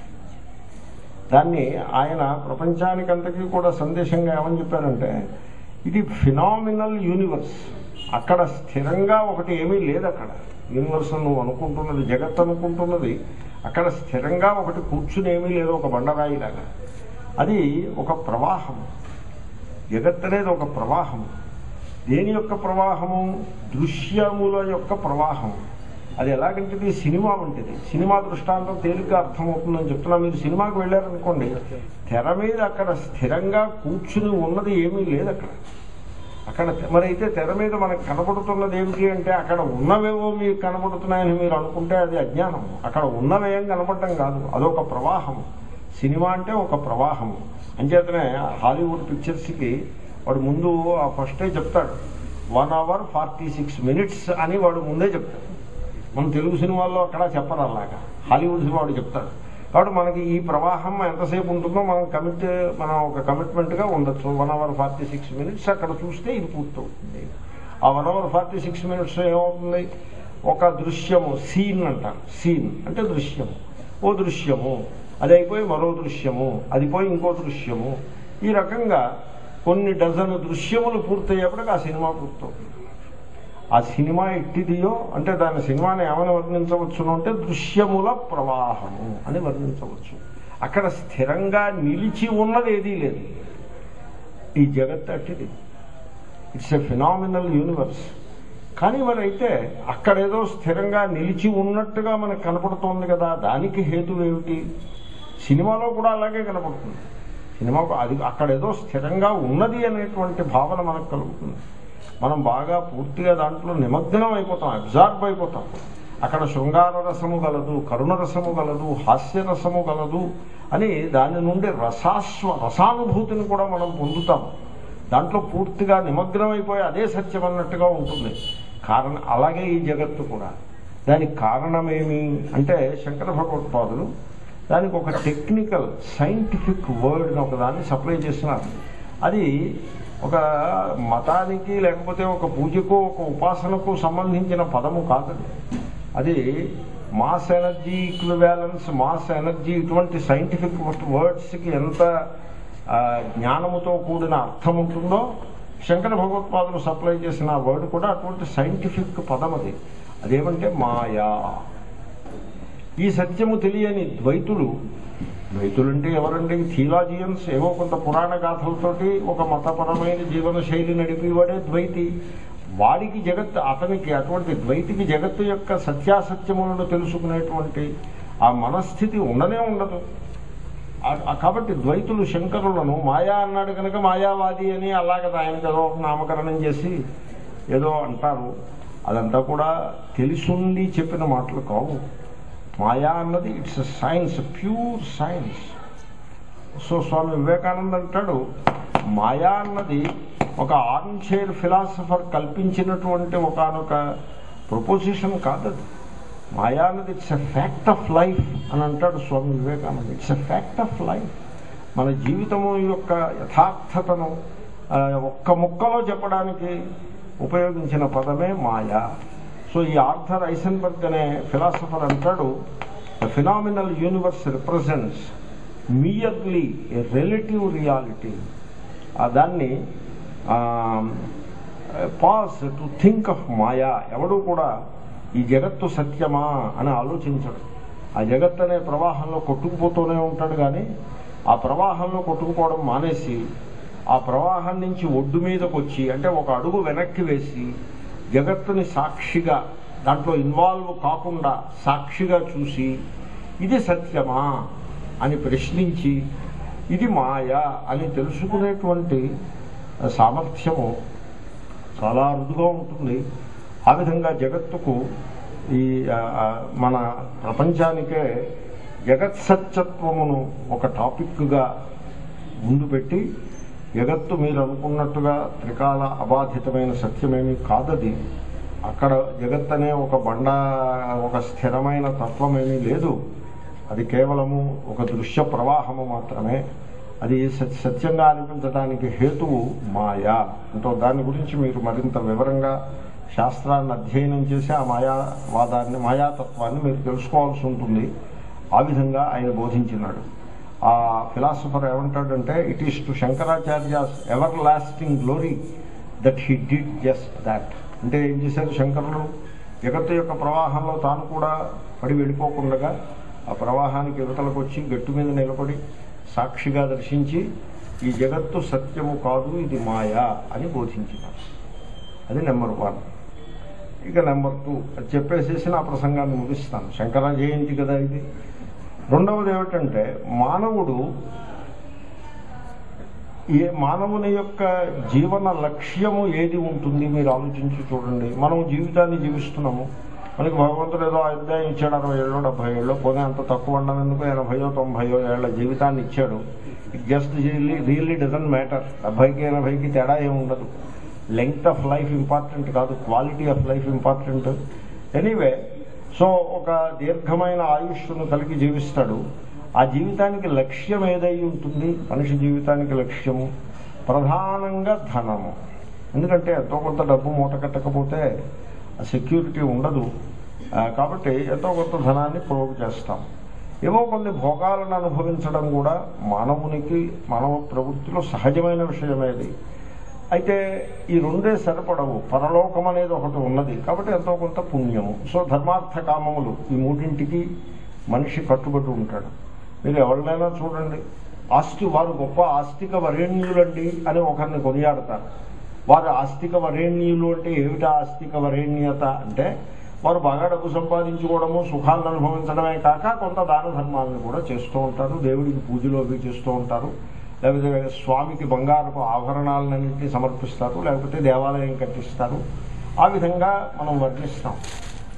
దాన్ని ఆయన ప్రపంచానికంతకీ కూడా సందేశంగా ఏమని చెప్పారంటే ఇది ఫినామినల్ యూనివర్స్ అక్కడ స్థిరంగా ఒకటి ఏమీ లేదు అక్కడ యూనివర్స్ అని నువ్వు అనుకుంటున్నది జగత్ అనుకుంటున్నది అక్కడ స్థిరంగా ఒకటి కూర్చుని ఏమీ లేదు ఒక బండరాయిలాగా అది ఒక ప్రవాహం జగత్ అనేది ఒక ప్రవాహం దేని యొక్క ప్రవాహము దృశ్యముల యొక్క ప్రవాహం అది ఎలాగంటే ఇది సినిమా వంటిది సినిమా దృష్టాంతం తేలిగ్గా అర్థమవుతుందని చెప్తున్నా మీరు సినిమాకి వెళ్ళారనుకోండి తెర మీద అక్కడ స్థిరంగా కూర్చుని ఉన్నది ఏమీ లేదు అక్కడ అక్కడ మరి అయితే తెర మీద మనకు కనబడుతున్నది ఏమిటి అంటే అక్కడ ఉన్నవేవో మీకు కనబడుతున్నాయని మీరు అనుకుంటే అది అజ్ఞానం అక్కడ ఉన్నవేం కనపడటం కాదు అదొక ప్రవాహం సినిమా అంటే ఒక ప్రవాహం అంచేతనే హాలీవుడ్ పిక్చర్స్కి వాడు ముందు ఆ ఫస్టే చెప్తాడు one hour forty six minutes అని వాడు ముందే చెప్తాడు మన తెలుగు సినిమాల్లో అక్కడ చెప్పరు అలాగా హాలీవుడ్ సినిమా వాడు చెప్తాడు కాబట్టి మనకి ఈ ప్రవాహం ఎంతసేపు ఉంటుందో మనం కమిట్ మనం ఒక కమిట్మెంట్గా ఉండొచ్చు one hour forty six minutes అక్కడ చూస్తే ఇది పూర్తవుతుంది ఆ one hour forty six minutes ఏమవుతుంది ఒక దృశ్యము సీన్ అంటారు సీన్ అంటే దృశ్యము ఓ దృశ్యము అది అయిపోయి మరో దృశ్యము అది పోయి ఇంకో దృశ్యము ఈ రకంగా కొన్ని డజన్ దృశ్యములు పూర్తయ్యేప్పటికి ఆ సినిమా పూర్తవుతుంది ఆ సినిమా ఎట్టిదియో అంటే దాని సినిమాని ఏమని వర్ణించవచ్చును అంటే దృశ్యముల ప్రవాహము అని వర్ణించవచ్చు అక్కడ స్థిరంగా నిలిచి ఉన్నది ఏదీ లేదు ఈ జగత్ అట్టిది ఇట్స్ ఎ ఫినామినల్ యూనివర్స్ కానీ మరి అయితే అక్కడేదో స్థిరంగా నిలిచి ఉన్నట్టుగా మనకు కనపడుతోంది కదా దానికి హేతు ఏమిటి సినిమాలో కూడా అలాగే కనపడుతుంది సినిమాకు అది అక్కడేదో స్థిరంగా ఉన్నది అనేటువంటి భావన మనకు కలుగుతుంది మనం బాగా పూర్తిగా దాంట్లో నిమగ్నం అయిపోతాం అబ్జార్బ్ అయిపోతాం అక్కడ శృంగార రసము గలదు కరుణ రసము గలదు హాస్య రసము గలదు అని దాని నుండి రసాస్వ రసానుభూతిని కూడా మనం పొందుతాం దాంట్లో పూర్తిగా నిమగ్నమైపోయి అదే సత్యం అన్నట్టుగా ఉంటుంది కారణం అలాగే ఈ జగత్తు కూడా దానికి కారణమేమి అంటే శంకర భగవత్పాదులు దానికి ఒక టెక్నికల్ సైంటిఫిక్ వర్డ్ని ఒకదాన్ని సప్లై చేస్తున్నారు అది ఒక మతానికి లేకపోతే ఒక పూజకు ఒక ఉపాసనకు సంబంధించిన పదము కాదండి అది mass energy equivalence mass energy ఇటువంటి సైంటిఫిక్ వర్డ్స్కి ఎంత ఆ, జ్ఞానముతో కూడిన అర్థం ఉంటుందో శంకర భగవత్పాదులు సప్లై చేసిన ఆ వర్డ్ కూడా అటువంటి సైంటిఫిక్ పదం అది అదేమంటే మాయా ఈ సత్యము తెలియని ద్వైతులు ద్వైతులు అంటే ఎవరండి థియలాజియన్స్ ఏవో కొంత పురాణ గాథలతోటి ఒక మతపరమైన జీవన శైలి నడిపేవాడే ద్వైతి వాడికి జగత్ అతనికి అటువంటి ద్వైతికి జగత్తు యొక్క సత్యాసత్యములను తెలుసుకునేటువంటి ఆ మనస్థితి ఉండనే ఉండదు ఆ- ఆ కాబట్టి ద్వైతులు శంకరులను మాయా అన్నాడు కనుక మాయావాది అని అలాగ ఆయనకి ఏదో ఒక నామకరణం చేసి ఏదో అంటారు అదంతా కూడా తెలిసుండి చెప్పిన మాటలు కావు మాయా అన్నది it's science pure science so Swami Vivekananda అంటాడు మాయా అన్నది ఒక ఆర్మ్ చైర్ ఫిలాసఫర్ కల్పించినటువంటి ఒకనొక ప్రపోజిషన్ కాదది మాయా అన్నది it's a fact of life అని అంటాడు Swami Vivekananda it's a fact of life మన జీవితము యొక్క యథార్థతను ఆ, ఒక్క ముక్కలో చెప్పడానికి ఉపయోగించిన పదమే మాయా సో ఈ ఆర్థర్ ఐసన్బర్గ్ అనే ఫిలాసఫర్ అంటాడు the phenomenal universe represents merely a relative reality దాన్ని పాస్ టు థింక్ ఆఫ్ మాయా ఎవడు కూడా ఈ జగత్తు సత్యమా అని ఆలోచించడు ఆ జగత్ అనే ప్రవాహంలో కొట్టుకుపోతూనే ఉంటాడు కానీ ఆ ప్రవాహంలో కొట్టుకుపోవడం మానేసి ఆ ప్రవాహం నుంచి ఒడ్డు మీదకి వచ్చి అంటే ఒక అడుగు వెనక్కి వేసి జగత్తుని సాక్షిగా దాంట్లో ఇన్వాల్వ్ కాకుండా సాక్షిగా చూసి ఇది సత్యమా అని ప్రశ్నించి ఇది మాయ అని తెలుసుకునేటువంటి సామర్థ్యము చాలా అరుదుగా ఉంటుంది ఆ విధంగా జగత్తుకు ఈ ఆ, ఆ, మన ప్రపంచానికే జగత్ సత్యత్వమును ఒక టాపిక్గా ముందు పెట్టి జగత్తు మీరు అనుకున్నట్టుగా త్రికాల అబాధితమైన సత్యమేమీ కాదది అక్కడ జగత్ అనే ఒక బండ ఒక స్థిరమైన తత్వమేమీ లేదు అది కేవలము ఒక దృశ్య ప్రవాహము మాత్రమే అది సత్- సత్యంగా అనిపించడానికి హేతువు మాయా అంటే దాని గురించి మీరు మరింత వివరంగా శాస్త్రాన్ని అధ్యయనం చేసి ఆ మాయావాదాన్ని మాయాతత్వాన్ని మీరు తెలుసుకోవాల్సి ఉంటుంది ఆ విధంగా ఆయన బోధించినాడు ఆ ఫిలాసఫర్ ఏమంటాడంటే it is to శంకరాచార్యాస్ everlasting glory that he did just that అంటే ఏం చేశారు శంకరులు జగత్తు యొక్క ప్రవాహంలో తాను కూడా పడి వెళ్ళిపోకుండా ఆ ప్రవాహానికి యువతలకు వచ్చి గట్టు మీద నిలబడి సాక్షిగా దర్శించి ఈ జగత్తు సత్యము కాదు ఇది మాయా అని బోధించినారు అది నెంబర్ వన్ ఇక నెంబర్ టూ అది చెప్పేసేసి నా ప్రసంగాన్ని ముగిస్తాను శంకర జయంతి కదా ఇది రెండవది ఏమిటంటే మానవుడు ఏ మానవుని యొక్క జీవన లక్ష్యము ఏది ఉంటుంది మీరు ఆలోచించి చూడండి మనం జీవితాన్ని జీవిస్తున్నాము మనకి భగవంతుడు ఏదో అధ్యాయం ఇచ్చాడు అరవై ఏళ్ళు డెబ్బై ఏళ్ళు పోనీ అంత తక్కువ ఉండనందుకు ఎనభైయో తొంభైయో ఏళ్ల జీవితాన్ని ఇచ్చాడు it just really doesn't matter డెబ్బైకి ఎనభైకి తేడా ఏమి ఉండదు లెంగ్త్ ఆఫ్ లైఫ్ ఇంపార్టెంట్ కాదు quality of life important anyway so ఒక దీర్ఘమైన ఆయుష్ను కలిగి జీవిస్తాడు ఆ జీవితానికి లక్ష్యం ఏదై ఉంటుంది మనిషి జీవితానికి లక్ష్యము ప్రధానంగా ధనము ఎందుకంటే ఎంతో కొంత డబ్బు మూట కట్టకపోతే ఆ సెక్యూరిటీ ఉండదు ఆ, కాబట్టి ఎంతో కొంత ధనాన్ని ప్రోగు చేస్తాం ఏవో కొన్ని భోగాలను అనుభవించడం కూడా మానవునికి మానవ ప్రవృత్తిలో సహజమైన విషయమేది అయితే ఈ రెండే సరిపడవు పరలోకం అనేది ఒకటి ఉన్నది కాబట్టి ఎంతో కొంత పుణ్యము సో ధర్మార్థ కామములు ఈ మూడింటికి మనిషి కట్టుబడి ఉంటాడు మీరు ఎవరినైనా చూడండి ఆస్తి వారు గొప్ప ఆస్తిక వరేణ్యులండి అని ఒకరిని కొనియాడతారు వారు ఆస్తిక వరేణ్యులు అంటే ఏమిటి ఆస్తిక వరేణ్యత అంటే వారు బాగా డబ్బు సంపాదించుకోవడము సుఖాలను అనుభవించడమే కాక కొంత దాన ధర్మాలను కూడా చేస్తూ ఉంటారు దేవుడికి పూజలు అవి చేస్తూ ఉంటారు లేకపోతే స్వామికి బంగారపు ఆభరణాలన్నింటినీ సమర్పిస్తారు లేకపోతే దేవాలయం కట్టిస్తారు ఆ విధంగా మనం వర్ణిస్తాం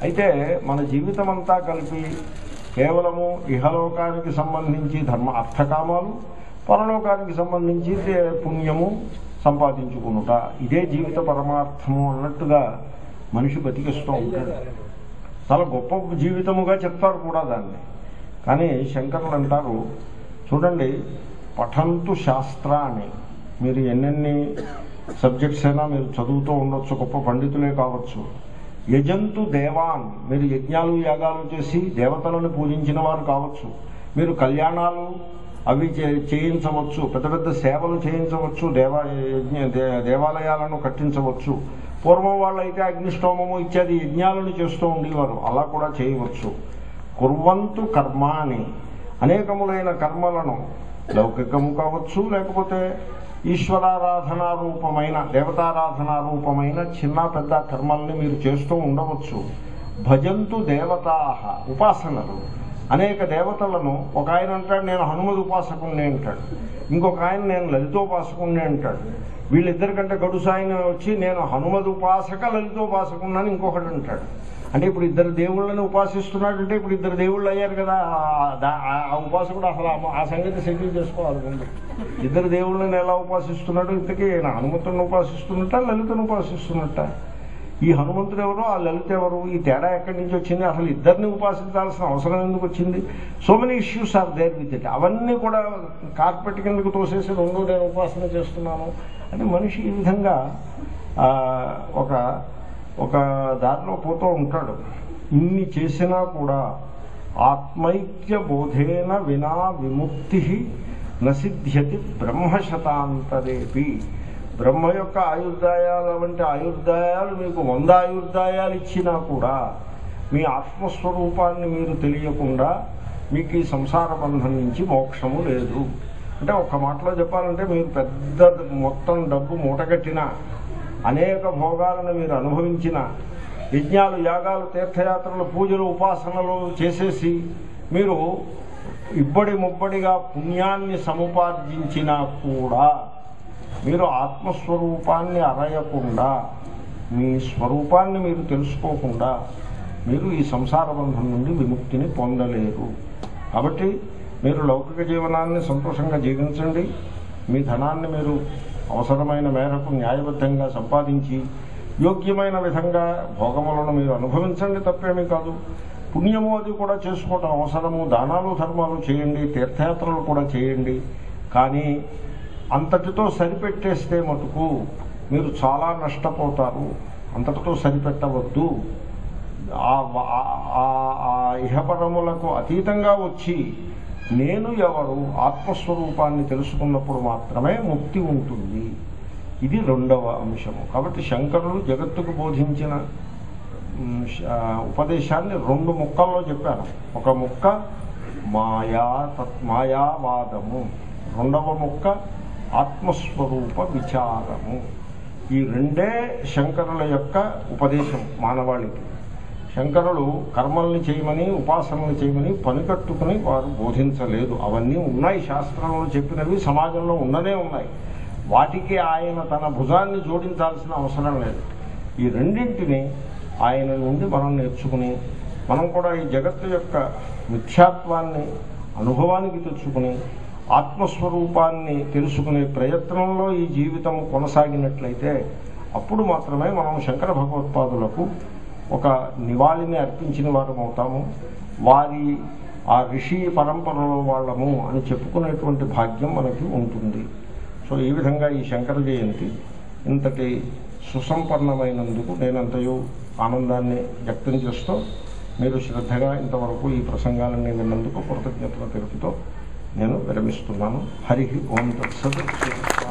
అయితే మన జీవితం అంతా కలిపి కేవలము ఇహలోకానికి సంబంధించి ధర్మ అర్థకామాలు పరలోకానికి సంబంధించి దే- పుణ్యము సంపాదించుకునుట ఇదే జీవిత పరమార్థము అన్నట్టుగా మనిషి బతికిస్తూ ఉంటాడు చాలా గొప్ప జీవితముగా చెప్తారు కూడా దాన్ని కానీ శంకరులు అంటారు చూడండి పఠంతు శాస్త్రాన్ని మీరు ఎన్నెన్ని సబ్జెక్ట్స్ అయినా మీరు చదువుతూ ఉండొచ్చు గొప్ప పండితులే కావచ్చు యజంతు దేవాన్ మీరు యజ్ఞాలు యాగాలు చేసి దేవతలను పూజించిన వారు కావచ్చు మీరు కళ్యాణాలు అవి చే- చేయించవచ్చు పెద్ద పెద్ద సేవలు చేయించవచ్చు దేవా యజ్ఞ దే- దేవాలయాలను కట్టించవచ్చు పూర్వం వాళ్ళైతే అగ్నిష్టోమము ఇత్యాది యజ్ఞాలను చేస్తూ ఉండేవారు అలా కూడా చేయవచ్చు కుర్వంతు కర్మాని అనేకములైన కర్మలను లౌకికము కావచ్చు లేకపోతే ఈశ్వరారాధనా రూపమైన దేవతారాధనా రూపమైన చిన్న పెద్ద కర్మల్ని మీరు చేస్తూ ఉండవచ్చు భజంతు దేవతా ఉపాసనలు అనేక దేవతలను ఒక ఆయన అంటాడు నేను హనుమద్ ఉపాసకుణ్ణి అంటాడు ఇంకొక ఆయన నేను లలితోపాసకుణ్ణి అంటాడు వీళ్ళిద్దరికంటే గడుసు ఆయన వచ్చి నేను హనుమద్ ఉపాసక లలితోపాసకున్నాను ఇంకొకటి అంటాడు అంటే ఇప్పుడు ఇద్దరు దేవుళ్ళని ఉపాసిస్తున్నాడంటే ఇప్పుడు ఇద్దరు దేవుళ్ళు అయ్యారు కదా ఆ- దా- ఆ- ఆ ఉపాసకుడు అసలు ఆ- ఆ సంగతి సెటిల్ చేసుకోవాలి ముందు ఇద్దరు దేవుళ్ళని ఎలా ఉపాసిస్తున్నాడు ఇంతకీ ఈయన హనుమంతుని ఉపాసిస్తున్నట్ట లలితను ఉపాసిస్తున్నట్ట ఈ హనుమంతుడు ఎవరు ఆ లలిత ఎవరు ఈ తేడా ఎక్కడి నుంచి వచ్చింది అసలు ఇద్దరిని ఉపాసించాల్సిన అవసరం ఎందుకు వచ్చింది so many issues are there with it అవన్నీ కూడా కార్పెట్ కిందకు తోసేసి రెండు నేను ఉపాసన చేస్తున్నాను అని మనిషి ఈ విధంగా ఆ, ఒక ఒక దారిలో పోతూ ఉంటాడు ఇన్ని చేసినా కూడా ఆత్మైక్య బోధేన వినా విముక్తి నసిద్ధ్యతి బ్రహ్మశతాంతరేపి బ్రహ్మ యొక్క ఆయుర్దాయాల వంటి ఆయుర్దాయాలు మీకు వంద ఆయుర్దాయాలు ఇచ్చినా కూడా మీ ఆత్మస్వరూపాన్ని మీరు తెలియకుండా మీకు ఈ సంసార బంధం నుంచి మోక్షము లేదు అంటే ఒక్క మాటలో చెప్పాలంటే మీరు పెద్ద మొత్తం డబ్బు మూటగట్టిన అనేక భోగాలను మీరు అనుభవించిన యజ్ఞాలు యాగాలు తీర్థయాత్రలు పూజలు ఉపాసనలు చేసేసి మీరు ఇబ్బడి ముబ్బడిగా పుణ్యాన్ని సముపార్జించినా కూడా మీరు ఆత్మస్వరూపాన్ని అరయకుండా మీ స్వరూపాన్ని మీరు తెలుసుకోకుండా మీరు ఈ సంసార బంధం నుండి విముక్తిని పొందలేరు కాబట్టి మీరు లౌకిక జీవనాన్ని సంతోషంగా జీవించండి మీ ధనాన్ని మీరు అవసరమైన మేరకు న్యాయబద్ధంగా సంపాదించి యోగ్యమైన విధంగా భోగములను మీరు అనుభవించండి తప్పేమీ కాదు పుణ్యము అది కూడా చేసుకోవటం అవసరము దానాలు ధర్మాలు చేయండి తీర్థయాత్రలు కూడా చేయండి కానీ అంతటితో సరిపెట్టేస్తే మటుకు మీరు చాలా నష్టపోతారు అంతటితో సరిపెట్టవద్దు ఆ ఆ- ఆ- ఆ ఇహపరములకు అతీతంగా వచ్చి నేను ఎవరు ఆత్మస్వరూపాన్ని తెలుసుకున్నప్పుడు మాత్రమే ముక్తి ఉంటుంది ఇది రెండవ అంశము కాబట్టి శంకరులు జగత్తుకు బోధించిన ఉమ్, శ- ఆ, ఉపదేశాన్ని రెండు ముక్కల్లో చెప్పాను ఒక ముక్క మాయా తత్ మాయావాదము రెండవ ముక్క ఆత్మస్వరూప విచారము ఈ రెండే శంకరుల యొక్క ఉపదేశం మానవాళికి శంకరులు కర్మల్ని చేయమని ఉపాసనలు చేయమని పనికట్టుకుని వారు బోధించలేదు అవన్నీ ఉన్నాయి శాస్త్రంలో చెప్పినవి సమాజంలో ఉన్నదే ఉన్నాయి వాటికి ఆయన తన భుజాన్ని జోడించాల్సిన అవసరం లేదు ఈ రెండింటిని ఆయన నుండి మనం నేర్చుకుని మనం కూడా ఈ జగత్తు యొక్క మిథ్యాత్వాన్ని అనుభవానికి తెచ్చుకుని ఆత్మస్వరూపాన్ని తెలుసుకునే ప్రయత్నంలో ఈ జీవితం కొనసాగినట్లయితే అప్పుడు మాత్రమే మనం శంకర భగవత్పాదులకు ఒక నివాళిని అర్పించిన వారం అవుతాము వారి ఆ ఋషి పరంపరలో వాళ్ళము అని చెప్పుకునేటువంటి భాగ్యం మనకి ఉంటుంది సో ఈ విధంగా ఈ శంకర జయంతి ఇంతటి సుసంపన్నమైనందుకు నేనంతయు ఆనందాన్ని వ్యక్తం చేస్తూ మీరు శ్రద్ధగా ఇంతవరకు ఈ ప్రసంగాలన్నీ విన్నందుకు కృతజ్ఞతలు తెలుపుతూ నేను విరమిస్తున్నాను హరి ఓం తత్సత్